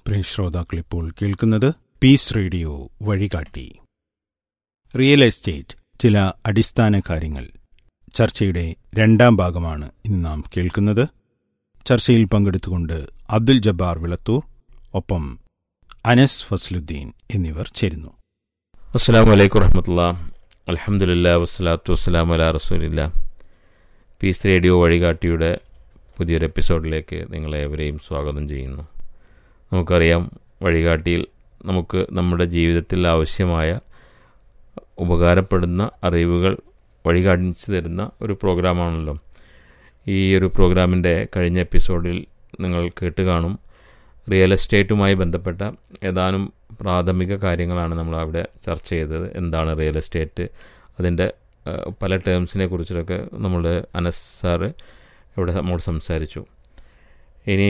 പ്രിയ ശ്രോതാക്കൾ ഇപ്പോൾ കേൾക്കുന്നത് പീസ് റേഡിയോ വഴികാട്ടി റിയൽ എസ്റ്റേറ്റ് ചില അടിസ്ഥാന കാര്യങ്ങൾ ചർച്ചയുടെ രണ്ടാം ഭാഗമാണ് ഇന്ന് നാം കേൾക്കുന്നത് ചർച്ചയിൽ പങ്കെടുത്തുകൊണ്ട് അബ്ദുൽ ജബ്ബാർ വിളത്തൂർ ഒപ്പം അനസ് ഫസ്ലുദ്ദീൻ എന്നിവർ ചേരുന്നു അസ്സാം വലൈക്കും വറഹമത്തുള്ള അലഹമുല്ല വസ്സലാത്തു വസ്സലാം അല റസൂലില്ല പീസ് റേഡിയോ വഴികാട്ടിയുടെ പുതിയൊരു എപ്പിസോഡിലേക്ക് നിങ്ങളേവരെയും സ്വാഗതം ചെയ്യുന്നു നമുക്കറിയാം വഴികാട്ടിയിൽ നമുക്ക് നമ്മുടെ ജീവിതത്തിൽ ആവശ്യമായ ഉപകാരപ്പെടുന്ന അറിവുകൾ വഴികാണിച്ചു തരുന്ന ഒരു പ്രോഗ്രാമാണല്ലോ ഈ ഒരു പ്രോഗ്രാമിൻ്റെ കഴിഞ്ഞ എപ്പിസോഡിൽ നിങ്ങൾ കേട്ട് കാണും റിയൽ എസ്റ്റേറ്റുമായി ബന്ധപ്പെട്ട ഏതാനും പ്രാഥമിക കാര്യങ്ങളാണ് നമ്മൾ അവിടെ ചർച്ച ചെയ്തത് എന്താണ് റിയൽ എസ്റ്റേറ്റ് അതിൻ്റെ ഏഹ്, പല ടേംസിനെ കുറിച്ചിട്ടൊക്കെ നമ്മുടെ അനസ് സാറ് ഇവിടെ നമ്മോട് സംസാരിച്ചു ഇനി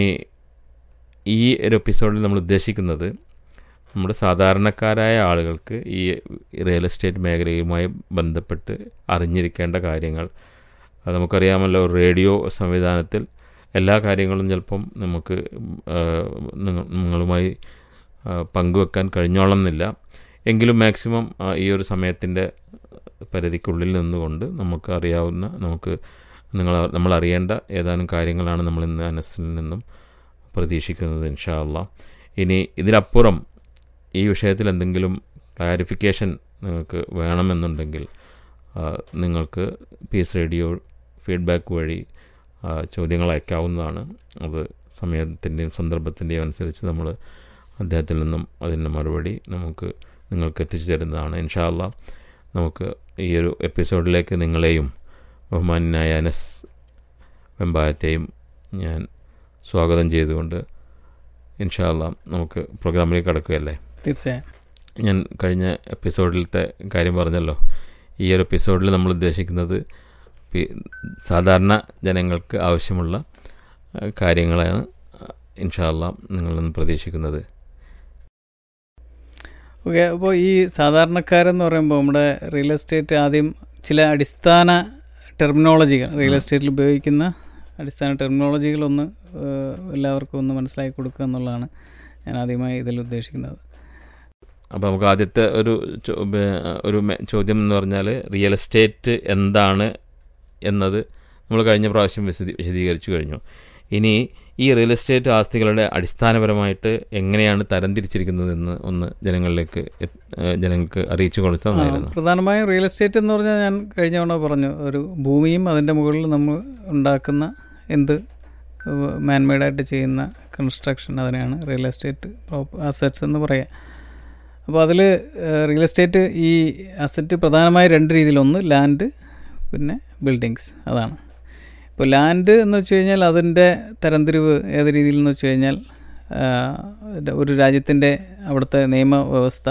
ഈ ഒരു എപ്പിസോഡിൽ നമ്മൾ ഉദ്ദേശിക്കുന്നത് നമ്മുടെ സാധാരണക്കാരായ ആളുകൾക്ക് ഈ റിയൽ എസ്റ്റേറ്റ് മേഖലയുമായി ബന്ധപ്പെട്ട് അറിഞ്ഞിരിക്കേണ്ട കാര്യങ്ങൾ അത് നമുക്കറിയാമല്ലോ റേഡിയോ സംവിധാനത്തിൽ എല്ലാ കാര്യങ്ങളും ചിലപ്പം നമുക്ക് ആ, നിങ്ങ- നിങ്ങളുമായി ആ, പങ്കുവെക്കാൻ കഴിഞ്ഞോളം എന്നില്ല എങ്കിലും മാക്സിമം ആ, ഈ ഒരു സമയത്തിൻ്റെ പരിധിക്കുള്ളിൽ നിന്നുകൊണ്ട് നമുക്ക് അറിയാവുന്ന നമുക്ക് നിങ്ങൾ നമ്മൾ അറിയേണ്ട ഏതാനും കാര്യങ്ങളാണ് നമ്മൾ ഇന്ന് അനസിൽ നിന്നും പ്രതീക്ഷിക്കുന്നത് ഇൻഷാ അള്ളാ ഇനി ഇതിലപ്പുറം ഈ വിഷയത്തിൽ എന്തെങ്കിലും ക്ലാരിഫിക്കേഷൻ നിങ്ങൾക്ക് വേണമെന്നുണ്ടെങ്കിൽ ആ, നിങ്ങൾക്ക് പീസ് റേഡിയോ ഫീഡ്ബാക്ക് വഴി ആ, ചോദ്യങ്ങൾ അയക്കാവുന്നതാണ് അത് സമയത്തിൻ്റെയും സന്ദർഭത്തിൻ്റെയും അനുസരിച്ച് നമ്മൾ അദ്ദേഹത്തിൽ നിന്നും അതിൻ്റെ മറുപടി നമുക്ക് നിങ്ങൾക്ക് എത്തിച്ചു തരുന്നതാണ് ഇൻഷാല്ല നമുക്ക് ഈ ഒരു എപ്പിസോഡിലേക്ക് നിങ്ങളെയും ബഹുമാനായ അനസ് വെമ്പായത്തെയും ഞാൻ സ്വാഗതം ചെയ്തുകൊണ്ട് ഇൻഷാല്ല നമുക്ക് പ്രോഗ്രാമിലേക്ക് കടക്കുകയല്ലേ തീർച്ചയായും കാര്യങ്ങൾ ഞാൻ കഴിഞ്ഞ എപ്പിസോഡിലത്തെ കാര്യം പറഞ്ഞല്ലോ ഈ ഒരു എപ്പിസോഡിൽ നമ്മൾ ഉദ്ദേശിക്കുന്നത് പി- സാധാരണ ജനങ്ങൾക്ക് ആവശ്യമുള്ള ആ, കാര്യങ്ങളാണ് ഇൻഷാല്ല നിങ്ങളിൽ നിന്ന് പ്രതീക്ഷിക്കുന്നത് ഓക്കെ അപ്പോൾ ഈ സാധാരണക്കാരെന്ന് പറയുമ്പോൾ നമ്മുടെ റിയൽ എസ്റ്റേറ്റ് ആദ്യം ചില അടിസ്ഥാന ടെർമിനോളജികൾ റിയൽ എസ്റ്റേറ്റിൽ ഉപയോഗിക്കുന്ന അടിസ്ഥാന ടെർമിനോളജികളൊന്ന് ഏഹ്, എല്ലാവർക്കും ഒന്ന് മനസ്സിലാക്കി കൊടുക്കുക എന്നുള്ളതാണ് ഞാൻ ആദ്യമായി ഇതിൽ ഉദ്ദേശിക്കുന്നത് അപ്പോൾ നമുക്ക് ആദ്യത്തെ ഒരു ചോ- ബേ- ഒരു മെ- ചോദ്യം എന്ന് പറഞ്ഞാൽ റിയൽ എസ്റ്റേറ്റ് എന്താണ് എന്നത് നമ്മൾ കഴിഞ്ഞ പ്രാവശ്യം വിശദീ വിശദീകരിച്ചു കഴിഞ്ഞു ഇനി ഈ റിയൽ എസ്റ്റേറ്റ് ആസ്തികളുടെ അടിസ്ഥാനപരമായിട്ട് എങ്ങനെയാണ് തരംതിരിച്ചിരിക്കുന്നതെന്ന് ഒന്ന് ജനങ്ങളിലേക്ക് എത്ത്- ഏഹ് ജനങ്ങൾക്ക് അറിയിച്ചു കൊടുത്താൽ ആ, നന്നായിരുന്നു പ്രധാനമായും റിയൽ എസ്റ്റേറ്റ് എന്ന് പറഞ്ഞാൽ ഞാൻ കഴിഞ്ഞ തവണ പറഞ്ഞു ഒരു ഭൂമിയും അതിൻ്റെ മുകളിൽ നമ്മൾ ഉണ്ടാക്കുന്ന എന്ത് മാൻമെയ്ഡായിട്ട് ചെയ്യുന്ന കൺസ്ട്രക്ഷൻ അതിനെയാണ് റിയൽ എസ്റ്റേറ്റ് അസറ്റ്സ് എന്ന് പറയുക അപ്പോൾ അതിൽ റിയൽ എസ്റ്റേറ്റ് ഈ അസറ്റ് പ്രധാനമായി രണ്ട് രീതിയിൽ ഒന്ന് ലാൻഡ് പിന്നെ ബിൽഡിങ്സ് അതാണ് ഇപ്പോൾ ലാൻഡ് എന്ന് വെച്ച് കഴിഞ്ഞാൽ അതിൻ്റെ തരംതിരിവ് ഏത് രീതിയിൽ എന്ന് വെച്ച് കഴിഞ്ഞാൽ ആ, ഒരു രാജ്യത്തിൻ്റെ അവിടുത്തെ നിയമവ്യവസ്ഥ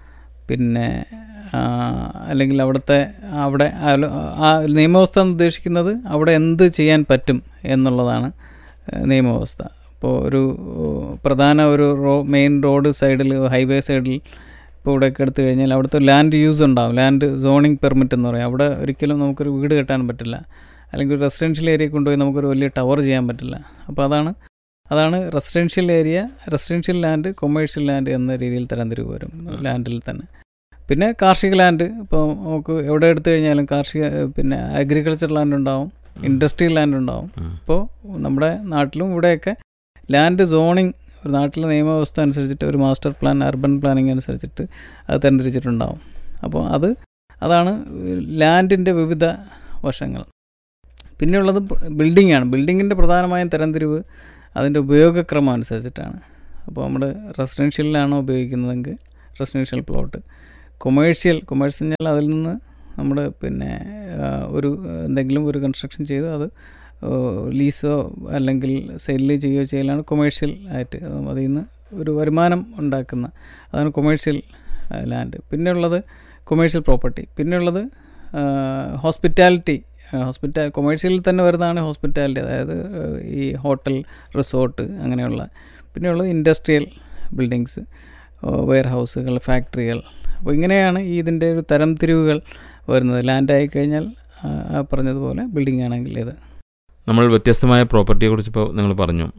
പിന്നെ ആ, അല്ലെങ്കിൽ അവിടുത്തെ അവിടെ അല- ആ നിയമവ്യവസ്ഥ എന്ന് ഉദ്ദേശിക്കുന്നത് അവിടെ എന്ത് ചെയ്യാൻ പറ്റും എന്നുള്ളതാണ് ആ, നിയമവ്യവസ്ഥ ഇപ്പോൾ ഒരു പ്രധാന ഒരു റോ മെയിൻ റോഡ് സൈഡിൽ ഹൈവേ സൈഡിൽ ഇപ്പോൾ ഇവിടെയൊക്കെ എടുത്തു കഴിഞ്ഞാൽ അവിടുത്തെ ലാൻഡ് യൂസ് ഉണ്ടാവും ലാൻഡ് സോണിങ് പെർമിറ്റ് എന്ന് പറയും അവിടെ ഒരിക്കലും നമുക്കൊരു വീട് കെട്ടാൻ പറ്റില്ല അല്ലെങ്കിൽ ഒരു റെസിഡൻഷ്യൽ ഏരിയ കൊണ്ടുപോയി നമുക്കൊരു വലിയ ടവർ ചെയ്യാൻ പറ്റില്ല അപ്പോൾ അതാണ് അതാണ് residential area residential land commercial land എന്ന രീതിയിൽ തരംതിരിവ് വരും ലാൻഡിൽ തന്നെ പിന്നെ കാർഷിക ലാൻഡ് ഇപ്പോൾ നമുക്ക് എവിടെ എടുത്തു കഴിഞ്ഞാലും കാർഷിക ഏഹ്, പിന്നെ അഗ്രികൾച്ചർ ലാൻഡ് ഉണ്ടാവും ഇൻഡസ്ട്രിയൽ ലാൻഡ് ഉണ്ടാവും ഉം. ഇപ്പോൾ നമ്മുടെ നാട്ടിലും ഇവിടെയൊക്കെ ലാൻഡ് സോണിങ് ഒരു നാട്ടിലെ നിയമവ്യവസ്ഥ അനുസരിച്ചിട്ട് ഒരു മാസ്റ്റർ പ്ലാൻ അർബൻ പ്ലാനിങ് അനുസരിച്ചിട്ട് അത് തരംതിരിച്ചിട്ടുണ്ടാവും അപ്പോൾ അത് അതാണ് ലാൻഡിൻ്റെ വിവിധ വശങ്ങൾ പിന്നെയുള്ളത് ബിൽഡിംഗ് ആണ് ബിൽഡിങ്ങിൻ്റെ പ്രധാനമായും തരംതിരിവ് അതിൻ്റെ ഉപയോഗക്രമം അനുസരിച്ചിട്ടാണ് അപ്പോൾ നമ്മൾ റെസിഡൻഷ്യലിലാണോ ഉപയോഗിക്കുന്നതെങ്കിൽ റെസിഡൻഷ്യൽ പ്ലോട്ട് കൊമേഴ്ഷ്യൽ കൊമേഴ്സ്യൽ പറഞ്ഞാൽ അതിൽ നിന്ന് നമ്മൾ പിന്നെ ആ, ഒരു എന്തെങ്കിലും ഒരു കൺസ്ട്രക്ഷൻ ചെയ്ത് അത് ലീസോ അല്ലെങ്കിൽ സെല്ല് ചെയ്യുകയോ ചെയ്യലാണ് കൊമേഴ്ഷ്യൽ ആയിട്ട് അതിൽ നിന്ന് ഒരു വരുമാനം ഉണ്ടാക്കുന്ന അതാണ് കൊമേഴ്ഷ്യൽ ലാൻഡ് പിന്നെയുള്ളത് കൊമേഴ്ഷ്യൽ പ്രോപ്പർട്ടി പിന്നെയുള്ളത് ഹോസ്പിറ്റാലിറ്റി ഹോസ്പിറ്റാൽ കൊമേഴ്ഷ്യലിൽ തന്നെ വരുന്നതാണ് ഹോസ്പിറ്റാലിറ്റി അതായത് ആ, ഈ ഹോട്ടൽ റിസോർട്ട് അങ്ങനെയുള്ള പിന്നെയുള്ളത് ഇൻഡസ്ട്രിയൽ ബിൽഡിങ്സ് വെയർ ഹൗസുകൾ ഫാക്ടറികൾ അപ്പോൾ ഇങ്ങനെയാണ് ഈ ഇതിൻ്റെ ഒരു തരം തിരിവുകൾ വരുന്നത് ലാൻഡ് ആയി കഴിഞ്ഞാൽ ആ, ആ പറഞ്ഞതുപോലെ ബിൽഡിംഗ് ആണെങ്കിൽ ഇത് നമ്മൾ വ്യത്യസ്തമായ പ്രോപ്പർട്ടിയെ കുറിച്ച് ഇപ്പോൾ നിങ്ങൾ പറഞ്ഞു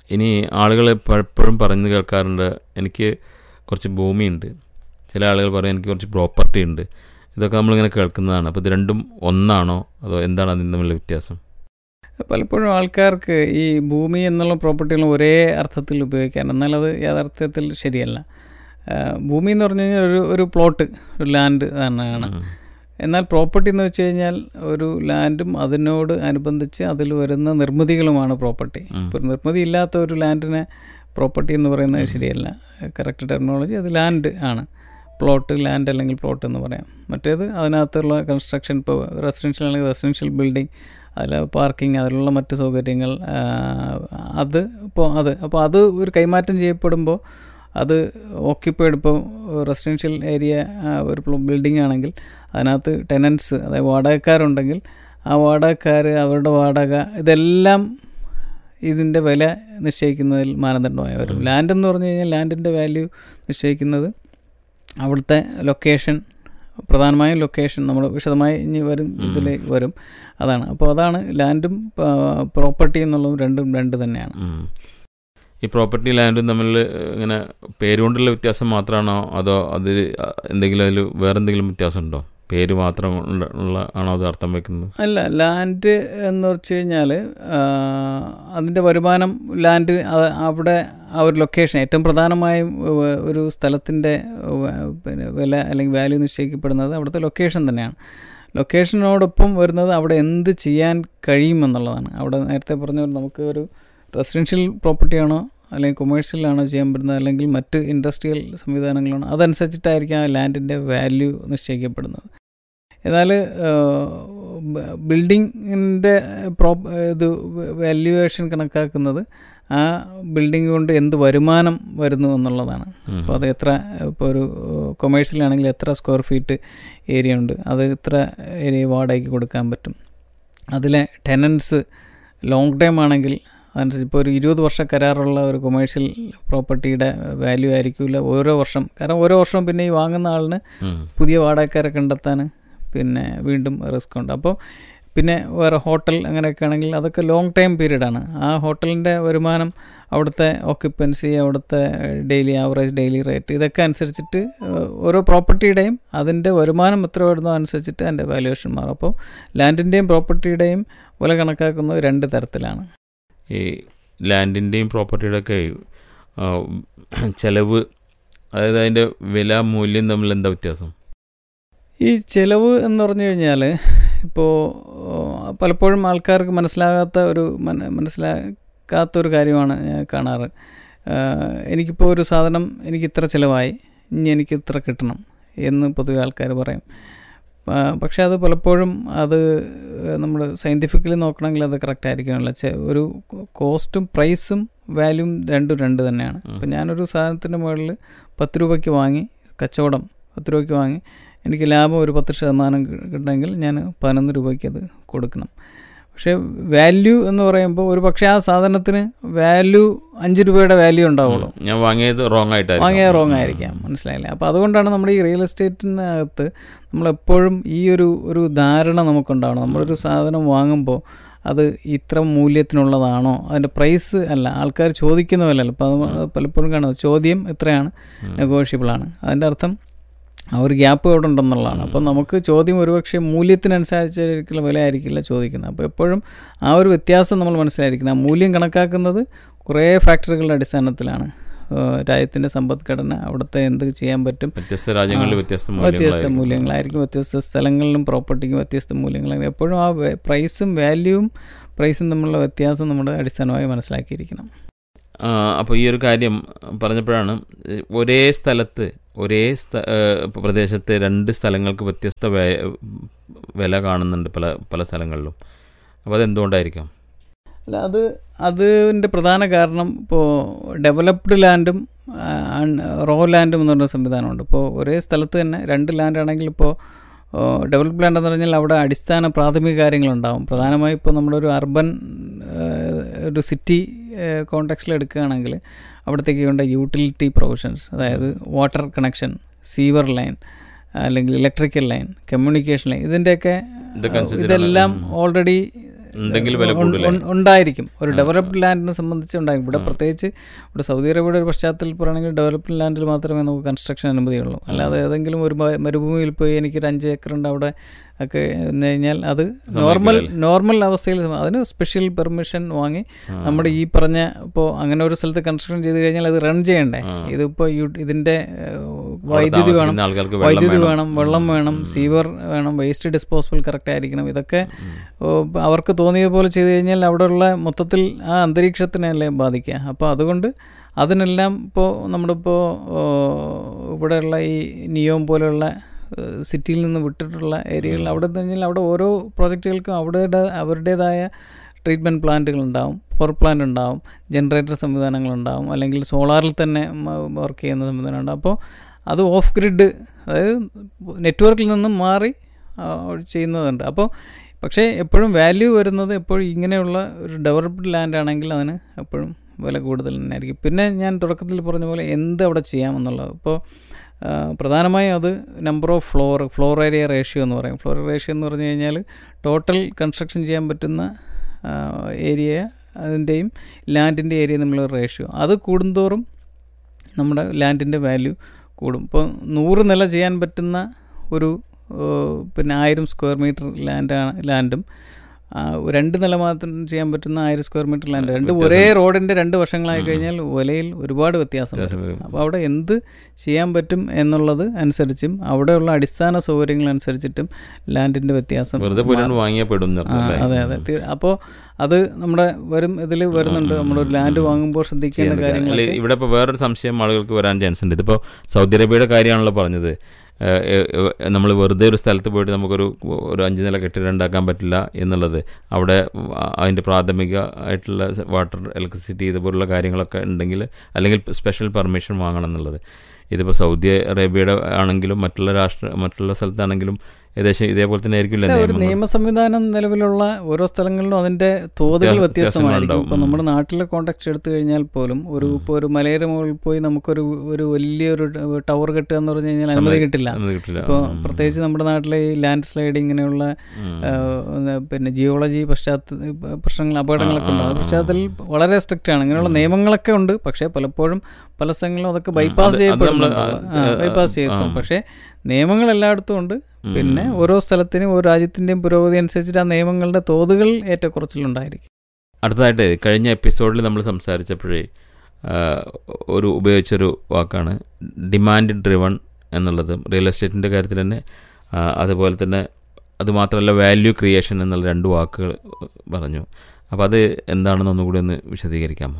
ഇനി ആളുകൾ പലപ്പോഴും പറഞ്ഞു കേൾക്കാറുണ്ട് എനിക്ക് കുറച്ച് ഭൂമിയുണ്ട് ചില ആളുകൾ പറയും എനിക്ക് കുറച്ച് പ്രോപ്പർട്ടി ഉണ്ട് ഇതൊക്കെ നമ്മളിങ്ങനെ കേൾക്കുന്നതാണ് അപ്പോൾ ഇത് രണ്ടും ഒന്നാണോ അതോ എന്താണ് അതിന് തമ്മിലുള്ള വ്യത്യാസം പലപ്പോഴും ആൾക്കാർക്ക് ഈ ഭൂമി എന്നുള്ള പ്രോപ്പർട്ടികൾ ഒരേ അർത്ഥത്തിൽ ഉപയോഗിക്കാൻ എന്നാൽ അത് യാഥാർത്ഥ്യത്തിൽ ശരിയല്ല ആ, ഭൂമി എന്ന് പറഞ്ഞു കഴിഞ്ഞാൽ ഒരു ഒരു പ്ലോട്ട് ഒരു ലാൻഡ് തന്നെയാണ് ഉം. എന്നാൽ പ്രോപ്പർട്ടി എന്ന് വെച്ച് കഴിഞ്ഞാൽ ഒരു ലാൻഡും അതിനോട് അനുബന്ധിച്ച് അതിൽ വരുന്ന നിർമ്മിതികളുമാണ് പ്രോപ്പർട്ടി ഉം. ഇപ്പോൾ ഒരു നിർമ്മിതി ഇല്ലാത്ത ഒരു ലാൻഡിനെ പ്രോപ്പർട്ടി എന്ന് പറയുന്നത് ശരിയല്ല കറക്റ്റ് ടെർമിനോളജി അത് ലാൻഡ് ആണ് പ്ലോട്ട് ലാൻഡ് അല്ലെങ്കിൽ പ്ലോട്ട് എന്ന് പറയാം മറ്റേത് അതിനകത്തുള്ള കൺസ്ട്രക്ഷൻ ഇപ്പോൾ റെസിഡൻഷ്യൽ അല്ലെങ്കിൽ റെസിഡൻഷ്യൽ ബിൽഡിംഗ് അതിൽ പാർക്കിംഗ് അതിലുള്ള മറ്റ് സൗകര്യങ്ങൾ ആ, അത് ഇപ്പോൾ അത് അപ്പോൾ അത് ഒരു കൈമാറ്റം ചെയ്യപ്പെടുമ്പോൾ അത് ഓക്യുപ്പൈഡ് ഇപ്പോൾ റെസിഡൻഷ്യൽ ഏരിയ ഒരു ബിൽഡിംഗ് ആണെങ്കിൽ അതിനകത്ത് ടെനൻസ് അതായത് വാടകക്കാരുണ്ടെങ്കിൽ ആ വാടകക്കാർ അവരുടെ വാടക ഇതെല്ലാം ഇതിൻ്റെ വില നിശ്ചയിക്കുന്നതിൽ മാനദണ്ഡമായി വരും ലാൻഡ് എന്ന് പറഞ്ഞു കഴിഞ്ഞാൽ ലാൻഡിൻ്റെ വാല്യൂ നിശ്ചയിക്കുന്നത് അവിടുത്തെ ലൊക്കേഷൻ പ്രധാനമായും ലൊക്കേഷൻ നമ്മൾ വിശദമായി ഇനി വരും ഇതിൽ വരും അതാണ് അപ്പോൾ അതാണ് ലാൻഡും പ്രോപ്പർട്ടി എന്നുള്ളതും രണ്ടും രണ്ട് തന്നെയാണ് ഉം. ഈ പ്രോപ്പർട്ടി ലാൻഡും തമ്മിൽ ഇങ്ങനെ പേരുകൊണ്ടുള്ള വ്യത്യാസം മാത്രമാണോ അതോ അതിൽ എന്തെങ്കിലും അതിൽ വേറെ എന്തെങ്കിലും വ്യത്യാസം ഉണ്ടോ പേര് മാത്രം ഉള്ള- ഉള്ള ആണോ അത് അർത്ഥം വെക്കുന്നത് അല്ല ലാൻഡ് എന്ന് വെച്ച് കഴിഞ്ഞാൽ അതിൻ്റെ വരുമാനം ലാൻഡ് അത് അവിടെ ആ ഒരു ലൊക്കേഷൻ ഏറ്റവും പ്രധാനമായും ഏഹ്, ഒരു സ്ഥലത്തിൻ്റെ ഏഹ്, പിന്നെ വില അല്ലെങ്കിൽ വാല്യൂ നിശ്ചയിക്കപ്പെടുന്നത് അവിടുത്തെ ലൊക്കേഷൻ തന്നെയാണ് ലൊക്കേഷനോടൊപ്പം വരുന്നത് അവിടെ എന്ത് ചെയ്യാൻ കഴിയുമെന്നുള്ളതാണ് അവിടെ നേരത്തെ പറഞ്ഞ പോലെ നമുക്ക് ഒരു റെസിഡൻഷ്യൽ പ്രോപ്പർട്ടിയാണോ അല്ലെങ്കിൽ കൊമേഴ്ഷ്യലാണോ ചെയ്യാൻ പറ്റുന്നത് അല്ലെങ്കിൽ മറ്റ് ഇൻഡസ്ട്രിയൽ സംവിധാനങ്ങളാണോ അതനുസരിച്ചിട്ടായിരിക്കും ആ ലാൻഡിൻ്റെ വാല്യൂ നിശ്ചയിക്കപ്പെടുന്നത് എന്നാൽ ബിൽഡിങ്ങിൻ്റെ പ്രോ ഇത് വാല്യുവേഷൻ കണക്കാക്കുന്നത് ആ ബിൽഡിംഗ് കൊണ്ട് എന്ത് വരുമാനം വരുന്നു എന്നുള്ളതാണ് ഉം. അപ്പോൾ അത് എത്ര ഇപ്പോൾ ഒരു കൊമേഴ്ഷ്യലാണെങ്കിൽ എത്ര സ്ക്വയർ ഫീറ്റ് ഏരിയ ഉണ്ട് അത് എത്ര ഏരിയ വാടകയ്ക്ക് കൊടുക്കാൻ പറ്റും അതിലെ ടെനൻസ് ലോങ് ടൈം ആണെങ്കിൽ അതനുസരിച്ച് ഇപ്പോൾ ഒരു ഇരുപത് വർഷ കരാറുള്ള ഒരു കൊമേഴ്ഷ്യൽ പ്രോപ്പർട്ടിയുടെ വാല്യൂ ആയിരിക്കില്ല ഓരോ വർഷം കാരണം ഓരോ വർഷവും പിന്നെ ഈ വാങ്ങുന്ന ആളിന് ഉം. പുതിയ വാടകക്കാരെ കണ്ടെത്താൻ പിന്നെ വീണ്ടും റിസ്ക് ഉണ്ട് അപ്പോൾ പിന്നെ വേറെ ഹോട്ടൽ അങ്ങനെയൊക്കെ ആണെങ്കിൽ അതൊക്കെ ലോങ് ടൈം പീരീഡാണ് ആ ഹോട്ടലിൻ്റെ വരുമാനം അവിടുത്തെ ഓക്യുപ്പൻസി അവിടുത്തെ ഡെയിലി ആവറേജ് ഡെയിലി റേറ്റ് ഇതൊക്കെ അനുസരിച്ചിട്ട് ഏഹ്, ഓരോ പ്രോപ്പർട്ടിയുടെയും അതിൻ്റെ വരുമാനം എത്ര വരുന്നോ അനുസരിച്ചിട്ട് അതിൻ്റെ വാല്യുവേഷൻ മാറും അപ്പോൾ ലാൻഡിൻ്റെയും പ്രോപ്പർട്ടിയുടെയും വില കണക്കാക്കുന്നത് രണ്ട് തരത്തിലാണ് ഈ ലാൻഡിൻ്റെയും പ്രോപ്പർട്ടിയുടെ ഒക്കെ ആ, ചെലവ് അതായത് അതിൻ്റെ വില മൂല്യം തമ്മിൽ എന്താ വ്യത്യാസം ഈ ചിലവ് എന്ന് പറഞ്ഞു കഴിഞ്ഞാൽ ഇപ്പോൾ പലപ്പോഴും ആൾക്കാർക്ക് മനസ്സിലാകാത്ത ഒരു മന- മനസ്സിലാക്കാത്ത ഒരു കാര്യമാണ് ഞാൻ കാണാറ് ആഹ് എനിക്കിപ്പോൾ ഒരു സാധനം എനിക്ക് ഇത്ര ചിലവായി ഇനി എനിക്ക് ഇത്ര കിട്ടണം എന്ന് പൊതുവെ ആൾക്കാർ പറയും ആ, പക്ഷേ അത് പലപ്പോഴും അത് നമ്മൾ സയൻറ്റിഫിക്കലി നോക്കണമെങ്കിൽ അത് കറക്റ്റ് ആയിരിക്കണമല്ലോ ചെ- ഒരു കോസ്റ്റും പ്രൈസും വാല്യൂം രണ്ടും രണ്ട് തന്നെയാണ് ഇപ്പം ഞാനൊരു സാധനത്തിൻ്റെ മുകളിൽ പത്ത് രൂപയ്ക്ക് വാങ്ങി കച്ചവടം പത്ത് രൂപയ്ക്ക് വാങ്ങി എനിക്ക് ലാഭം ഒരു പത്ത് ശതമാനം കി- കിട്ടണമെങ്കിൽ ഞാൻ പതിനൊന്ന് രൂപയ്ക്ക് അത് കൊടുക്കണം പക്ഷേ വാല്യൂ എന്ന് പറയുമ്പോൾ ഒരു പക്ഷേ ആ സാധനത്തിന് വാല്യൂ അഞ്ച് രൂപയുടെ വാല്യൂ ഉണ്ടാവുള്ളൂ ഞാൻ വാങ്ങിയത് റോങ് ആയിട്ടായിരുന്നു വാങ്ങിയ റോങ് ആയിരിക്കാം മനസ്സിലായില്ലേ അപ്പോൾ അതുകൊണ്ടാണ് നമ്മുടെ ഈ റിയൽ എസ്റ്റേറ്റിനകത്ത് നമ്മളെപ്പോഴും ഈ ഒരു ഒരു ധാരണ നമുക്കുണ്ടാവണം നമ്മളൊരു സാധനം വാങ്ങുമ്പോൾ അത് ഇത്ര മൂല്യത്തിനുള്ളതാണോ അതിൻ്റെ പ്രൈസ് അല്ല ആൾക്കാർ ചോദിക്കുന്ന പോലെയല്ല അപ്പോൾ അത് പലപ്പോഴും കാണുന്നത് ചോദ്യം ഇത്രയാണ് നെഗോഷ്യബിൾ ആണ് അതിൻ്റെ അർത്ഥം ആ ഒരു ഗ്യാപ്പ് അവിടെ ഉണ്ടെന്നുള്ളതാണ് അപ്പോൾ നമുക്ക് ചോദ്യം ഒരുപക്ഷെ മൂല്യത്തിനനുസരിച്ചിരിക്കുന്ന വില ആയിരിക്കില്ല ചോദിക്കുന്നത് അപ്പോൾ എപ്പോഴും ആ ഒരു വ്യത്യാസം നമ്മൾ മനസ്സിലായിരിക്കണം ആ മൂല്യം കണക്കാക്കുന്നത് കുറേ ഫാക്ടറികളുടെ അടിസ്ഥാനത്തിലാണ് ഏഹ് രാജ്യത്തിൻ്റെ സമ്പദ്ഘടന അവിടുത്തെ എന്ത് ചെയ്യാൻ പറ്റും വ്യത്യസ്ത രാജ്യങ്ങളിൽ ആ, വ്യത്യസ്ത വ്യത്യസ്ത മൂല്യങ്ങളായിരിക്കും. മൂല്യങ്ങളായിരിക്കും വ്യത്യസ്ത സ്ഥലങ്ങളിലും പ്രോപ്പർട്ടിക്കും വ്യത്യസ്ത മൂല്യങ്ങളായിരിക്കും എപ്പോഴും ആ പ്രൈസും വാല്യൂവും പ്രൈസും തമ്മിലുള്ള വ്യത്യാസം നമ്മൾ അടിസ്ഥാനമായി മനസ്സിലാക്കിയിരിക്കണം ആ, അപ്പോൾ ഈ ഒരു കാര്യം പറഞ്ഞപ്പോഴാണ് ഏഹ്, ഒരേ സ്ഥലത്ത് ഒരേ സ്ഥ ഏഹ്, പ്രദേശത്തെ രണ്ട് സ്ഥലങ്ങൾക്ക് വ്യത്യസ്ത വേ- വില കാണുന്നുണ്ട് പല പല സ്ഥലങ്ങളിലും അപ്പോൾ അതെന്തുകൊണ്ടായിരിക്കാം അല്ല അത് അതിൻ്റെ പ്രധാന കാരണം ഇപ്പോൾ ഡെവലപ്ഡ് ലാൻഡും റോ ലാൻഡും എന്ന് പറഞ്ഞ സംവിധാനമുണ്ട് ഇപ്പോൾ ഒരേ സ്ഥലത്ത് തന്നെ രണ്ട് ലാൻഡ് ആണെങ്കിൽ ഇപ്പോൾ ഡെവലപ്ഡ് ലാൻഡ് എന്ന് പറഞ്ഞാൽ അവിടെ അടിസ്ഥാന പ്രാഥമിക കാര്യങ്ങളുണ്ടാവും പ്രധാനമായും ഇപ്പോൾ നമ്മുടെ ഒരു അർബൻ ഒരു സിറ്റി കോണ്ടാക്സിൽ എടുക്കുകയാണെങ്കിൽ അവിടത്തേക്ക് വേണ്ട യൂട്ടിലിറ്റി പ്രൊവിഷൻസ് അതായത് വാട്ടർ കണക്ഷൻ സീവർ ലൈൻ അല്ലെങ്കിൽ ഇലക്ട്രിക്കൽ ലൈൻ കമ്മ്യൂണിക്കേഷൻ ലൈൻ ഇതിൻ്റെയൊക്കെ ഇതൊക്കെ അനുസരിച്ചിട്ടാണ്. ഇതെല്ലാം ഉം. ഓൾറെഡി ഉണ്ടെങ്കിൽ വില ഉൺ- കൂടുതലേ ഉൺ- ഉണ്ടായിരിക്കും ഒരു ആ, ഡെവലപ്ഡ് ലാൻഡിനെ സംബന്ധിച്ച് ഉണ്ടായിരിക്കും ഇവിടെ ആ. പ്രത്യേകിച്ച് ഇവിടെ സൗദി അറേബ്യയുടെ ഒരു പശ്ചാത്തലത്തിൽ പറയുകയാണെങ്കിൽ ഡെവലപ്ഡ് ലാൻഡിൽ മാത്രമേ നമുക്ക് കൺസ്ട്രക്ഷൻ അനുമതിയുള്ളൂ അല്ലാതെ ഏതെങ്കിലും ഒരു മ- മരുഭൂമിയിൽ പോയി എനിക്കൊരു അഞ്ച് ഏക്കർ ഉണ്ട് അവിടെ ഒക്കെ എന്ന് കഴിഞ്ഞാൽ അത് നോർമൽ സമ്മതിക്കില്ലല്ലേ? നോർമൽ അവസ്ഥയിൽ സമ- അതിന് സ്പെഷ്യൽ പെർമിഷൻ വാങ്ങി ആ. നമ്മുടെ ഈ പറഞ്ഞ ഇപ്പോൾ അങ്ങനെ ഒരു സ്ഥലത്ത് കൺസ്ട്രക്ഷൻ ചെയ്ത് കഴിഞ്ഞാൽ അത് റൺ ചെയ്യണ്ടേ ആ. ഇതിപ്പോൾ ഇതിൻ്റെ ഏഹ്, അവിടെ വൈദ്യുതി വേണം താമസിക്കുന്ന ആൾക്കാർക്ക് വെള്ളം വൈദ്യുതി വേണം വെള്ളം ഉം, വേണം ഉം. സീവർ വേണം വേസ്റ്റ് ഡിസ്പോസബിൾ കറക്റ്റ് ആയിരിക്കണം ഇതൊക്കെ ഉം. ഓ, അവർക്ക് തോന്നിയ പോലെ ചെയ്തു കഴിഞ്ഞാൽ അവിടെയുള്ള മൊത്തത്തിൽ ആ അന്തരീക്ഷത്തിനല്ലേ ബാധിക്കുക അപ്പോൾ അതുകൊണ്ട് അതിനെല്ലാം ഇപ്പോൾ നമ്മളിപ്പോൾ ഇവിടെയുള്ള ഈ നിയോം പോലെയുള്ള ഏഹ്, സിറ്റിയിൽ നിന്ന് വിട്ടിട്ടുള്ള ഏരിയകളിൽ അവിടെ എന്ന് കഴിഞ്ഞാൽ അവിടെ ഓരോ പ്രോജക്റ്റുകൾക്കും അവരുടെ അവരുടേതായ ട്രീറ്റ്മെൻറ്റ് പ്ലാന്റുകൾ ഉണ്ടാവും പവർ പ്ലാന്റ് ഉണ്ടാവും ജനറേറ്റർ സംവിധാനങ്ങളുണ്ടാവും അല്ലെങ്കിൽ സോളാറിൽ തന്നെ വർക്ക് ചെയ്യുന്ന സംവിധാനം ഉണ്ടാവും അപ്പോൾ അത് ഓഫ് ഗ്രിഡ് അതായത് നെറ്റ്വർക്കിൽ നിന്നും മാറി ആ, ചെയ്യുന്നതുണ്ട് അപ്പോൾ പക്ഷേ എപ്പോഴും വാല്യൂ വരുന്നത് എപ്പോഴും ഇങ്ങനെയുള്ള ഒരു ഡെവലപ്ഡ് ലാൻഡ് ആണെങ്കിൽ അതിന് എപ്പോഴും വില കൂടുതൽ തന്നെ ആയിരിക്കും പിന്നെ ഞാൻ തുടക്കത്തിൽ പറഞ്ഞ പോലെ എന്ത് അവിടെ ചെയ്യാമെന്നുള്ളത് ഇപ്പോൾ ആ, പ്രധാനമായും അത് number of floor floor area ratio എന്ന് പറയും ഫ്ലോർ റേഷ്യോ എന്ന് പറഞ്ഞു കഴിഞ്ഞാൽ ടോട്ടൽ കൺസ്ട്രക്ഷൻ ചെയ്യാൻ പറ്റുന്ന ഏരിയ അതിൻ്റെയും ലാൻഡിൻ്റെ ഏരിയ തമ്മിലുള്ള റേഷ്യോ അത് കൂടുന്തോറും നമ്മുടെ ലാൻഡിൻ്റെ വാല്യൂ കൂടും ഇപ്പോൾ നൂറ് നില ചെയ്യാൻ പറ്റുന്ന ഒരു ഏഹ്, പിന്നെ ആയിരം സ്ക്വയർ മീറ്റർ ലാൻഡാണ് ലാൻഡും ആ, രണ്ട് നില മാത്രം ചെയ്യാൻ പറ്റുന്ന ആയിരം സ്ക്വയർ മീറ്റർ ലാൻഡ് രണ്ട് ഒരേ റോഡിൻ്റെ രണ്ട് വശങ്ങളായി കഴിഞ്ഞാൽ വിലയിൽ ഒരുപാട് വ്യത്യാസം വരും. വ്യത്യാസം വരും. അപ്പോൾ അവിടെ എന്ത് ചെയ്യാൻ പറ്റും എന്നുള്ളത് അനുസരിച്ചും അവിടെയുള്ള അടിസ്ഥാന സൗകര്യങ്ങൾ അനുസരിച്ചിട്ടും ലാൻഡിൻ്റെ വ്യത്യാസം വെറുതെ പോലും വാങ്ങിയാൽ പെടും എന്ന് ആ, പറഞ്ഞല്ലേ? അതെ അതെ തീ- അപ്പോൾ അത് നമ്മുടെ വരും ഇതിൽ വരുന്നുണ്ട് നമ്മളൊരു ലാൻഡ് വാങ്ങുമ്പോൾ ശ്രദ്ധിക്കേണ്ട ചെയ്യേണ്ട കാര്യം. കാര്യങ്ങൾ അല്ല, ഇവിടെ ഇപ്പോൾ വേറൊരു സംശയം ആളുകൾക്ക് വരാൻ ചാൻസ് ഉണ്ട് ഇതിപ്പോൾ സൗദി അറേബ്യയുടെ കാര്യമാണല്ലോ പറഞ്ഞത് നമ്മൾ വെറുതെ ഒരു സ്ഥലത്ത് പോയിട്ട് നമുക്കൊരു ഒരു അഞ്ച് നില കെട്ടിടം ഉണ്ടാക്കാൻ പറ്റില്ല എന്നുള്ളത് അവിടെ അതിൻ്റെ പ്രാഥമിക ആയിട്ടുള്ള വാട്ടർ ഇലക്ട്രിസിറ്റി ഇതുപോലുള്ള കാര്യങ്ങളൊക്കെ ഉണ്ടെങ്കിൽ അല്ലെങ്കിൽ സ്പെഷ്യൽ പെർമിഷൻ വാങ്ങണം എന്നുള്ളത് ഇതിപ്പോൾ സൗദി അറേബ്യയുടെ ആണെങ്കിലും മറ്റുള്ള രാഷ്ട്ര മറ്റുള്ള സ്ഥലത്താണെങ്കിലും ഏകദേശം ഇതേപോലെ തന്നെ ആയിരിക്കില്ല ഒരു നിയമങ്ങൾ നിയമ സംവിധാനം നിലവിലുള്ള ഓരോ സ്ഥലങ്ങളിലും അതിന്റെ തോതുകൾ വ്യത്യാ- വ്യത്യസ്തമായിരിക്കും വ്യത്യാസങ്ങളുണ്ടാവും. ഇപ്പൊ നമ്മുടെ നാട്ടിലെ കോണ്ടാക്ട് എടുത്തു കഴിഞ്ഞാൽ പോലും ഒരു ഇപ്പോൾ ഒരു മലയുടെ മുകളിൽ പോയി നമുക്കൊരു ഒരു വലിയൊരു ടവർ കെട്ടുക എന്ന് പറഞ്ഞു കഴിഞ്ഞാൽ അനുമതി കിട്ടില്ല അത് കിട്ടില്ല ഇപ്പോൾ ഉം. പ്രത്യേകിച്ച് നമ്മുടെ നാട്ടിലെ ഈ ലാൻഡ് സ്ലൈഡ് ഇങ്ങനെയുള്ള ഉം. ആ, ഒന്ന് പിന്നെ ജിയോളജി പശ്ചാത്തല പ്രശ്നങ്ങൾ അപകടങ്ങളൊക്കെ ഉണ്ട് ആ, ആ ആ, പശ്ചാത്തലത്തിൽ വളരെ സ്ട്രിക്റ്റ് ആണ് ഇങ്ങനെയുള്ള നിയമങ്ങളൊക്കെ ഉണ്ട് പക്ഷേ പലപ്പോഴും പല സ്ഥലങ്ങളിലും അതൊക്കെ ബൈപ്പാസ് അത് അത് നമ്മള് ചെയ്യപ്പെടുന്നുണ്ട് ആ, ബൈപ്പാസ് ആ, ചെയ്യപ്പെടും ആ. പക്ഷേ നിയമങ്ങൾ എല്ലായിടത്തും ഉണ്ട് ഉം. പിന്നെ ഓരോ സ്ഥലത്തിനും ഓരോ രാജ്യത്തിൻ്റെയും പുരോഗതി അനുസരിച്ചിട്ട് ആ നിയമങ്ങളുടെ തോതുകൾ ഏറ്റക്കുറച്ചിലുണ്ടായിരിക്കും അടുത്തതായിട്ട് കഴിഞ്ഞ എപ്പിസോഡിൽ നമ്മൾ സംസാരിച്ചപ്പോഴേ ആ, ഒരു ഉപയോഗിച്ചൊരു വാക്കാണ് ഡിമാൻഡ് ഡ്രിവൺ എന്നുള്ളത് റിയൽ എസ്റ്റേറ്റിൻ്റെ കാര്യത്തിൽ തന്നെ ആ, അതുപോലെ തന്നെ അതുമാത്രമല്ല വാല്യൂ ക്രിയേഷൻ എന്നുള്ള രണ്ട് വാക്കുകൾ പറഞ്ഞു അപ്പോൾ അത് എന്താണെന്ന് ഒന്നുകൂടി ഒന്ന് വിശദീകരിക്കാമോ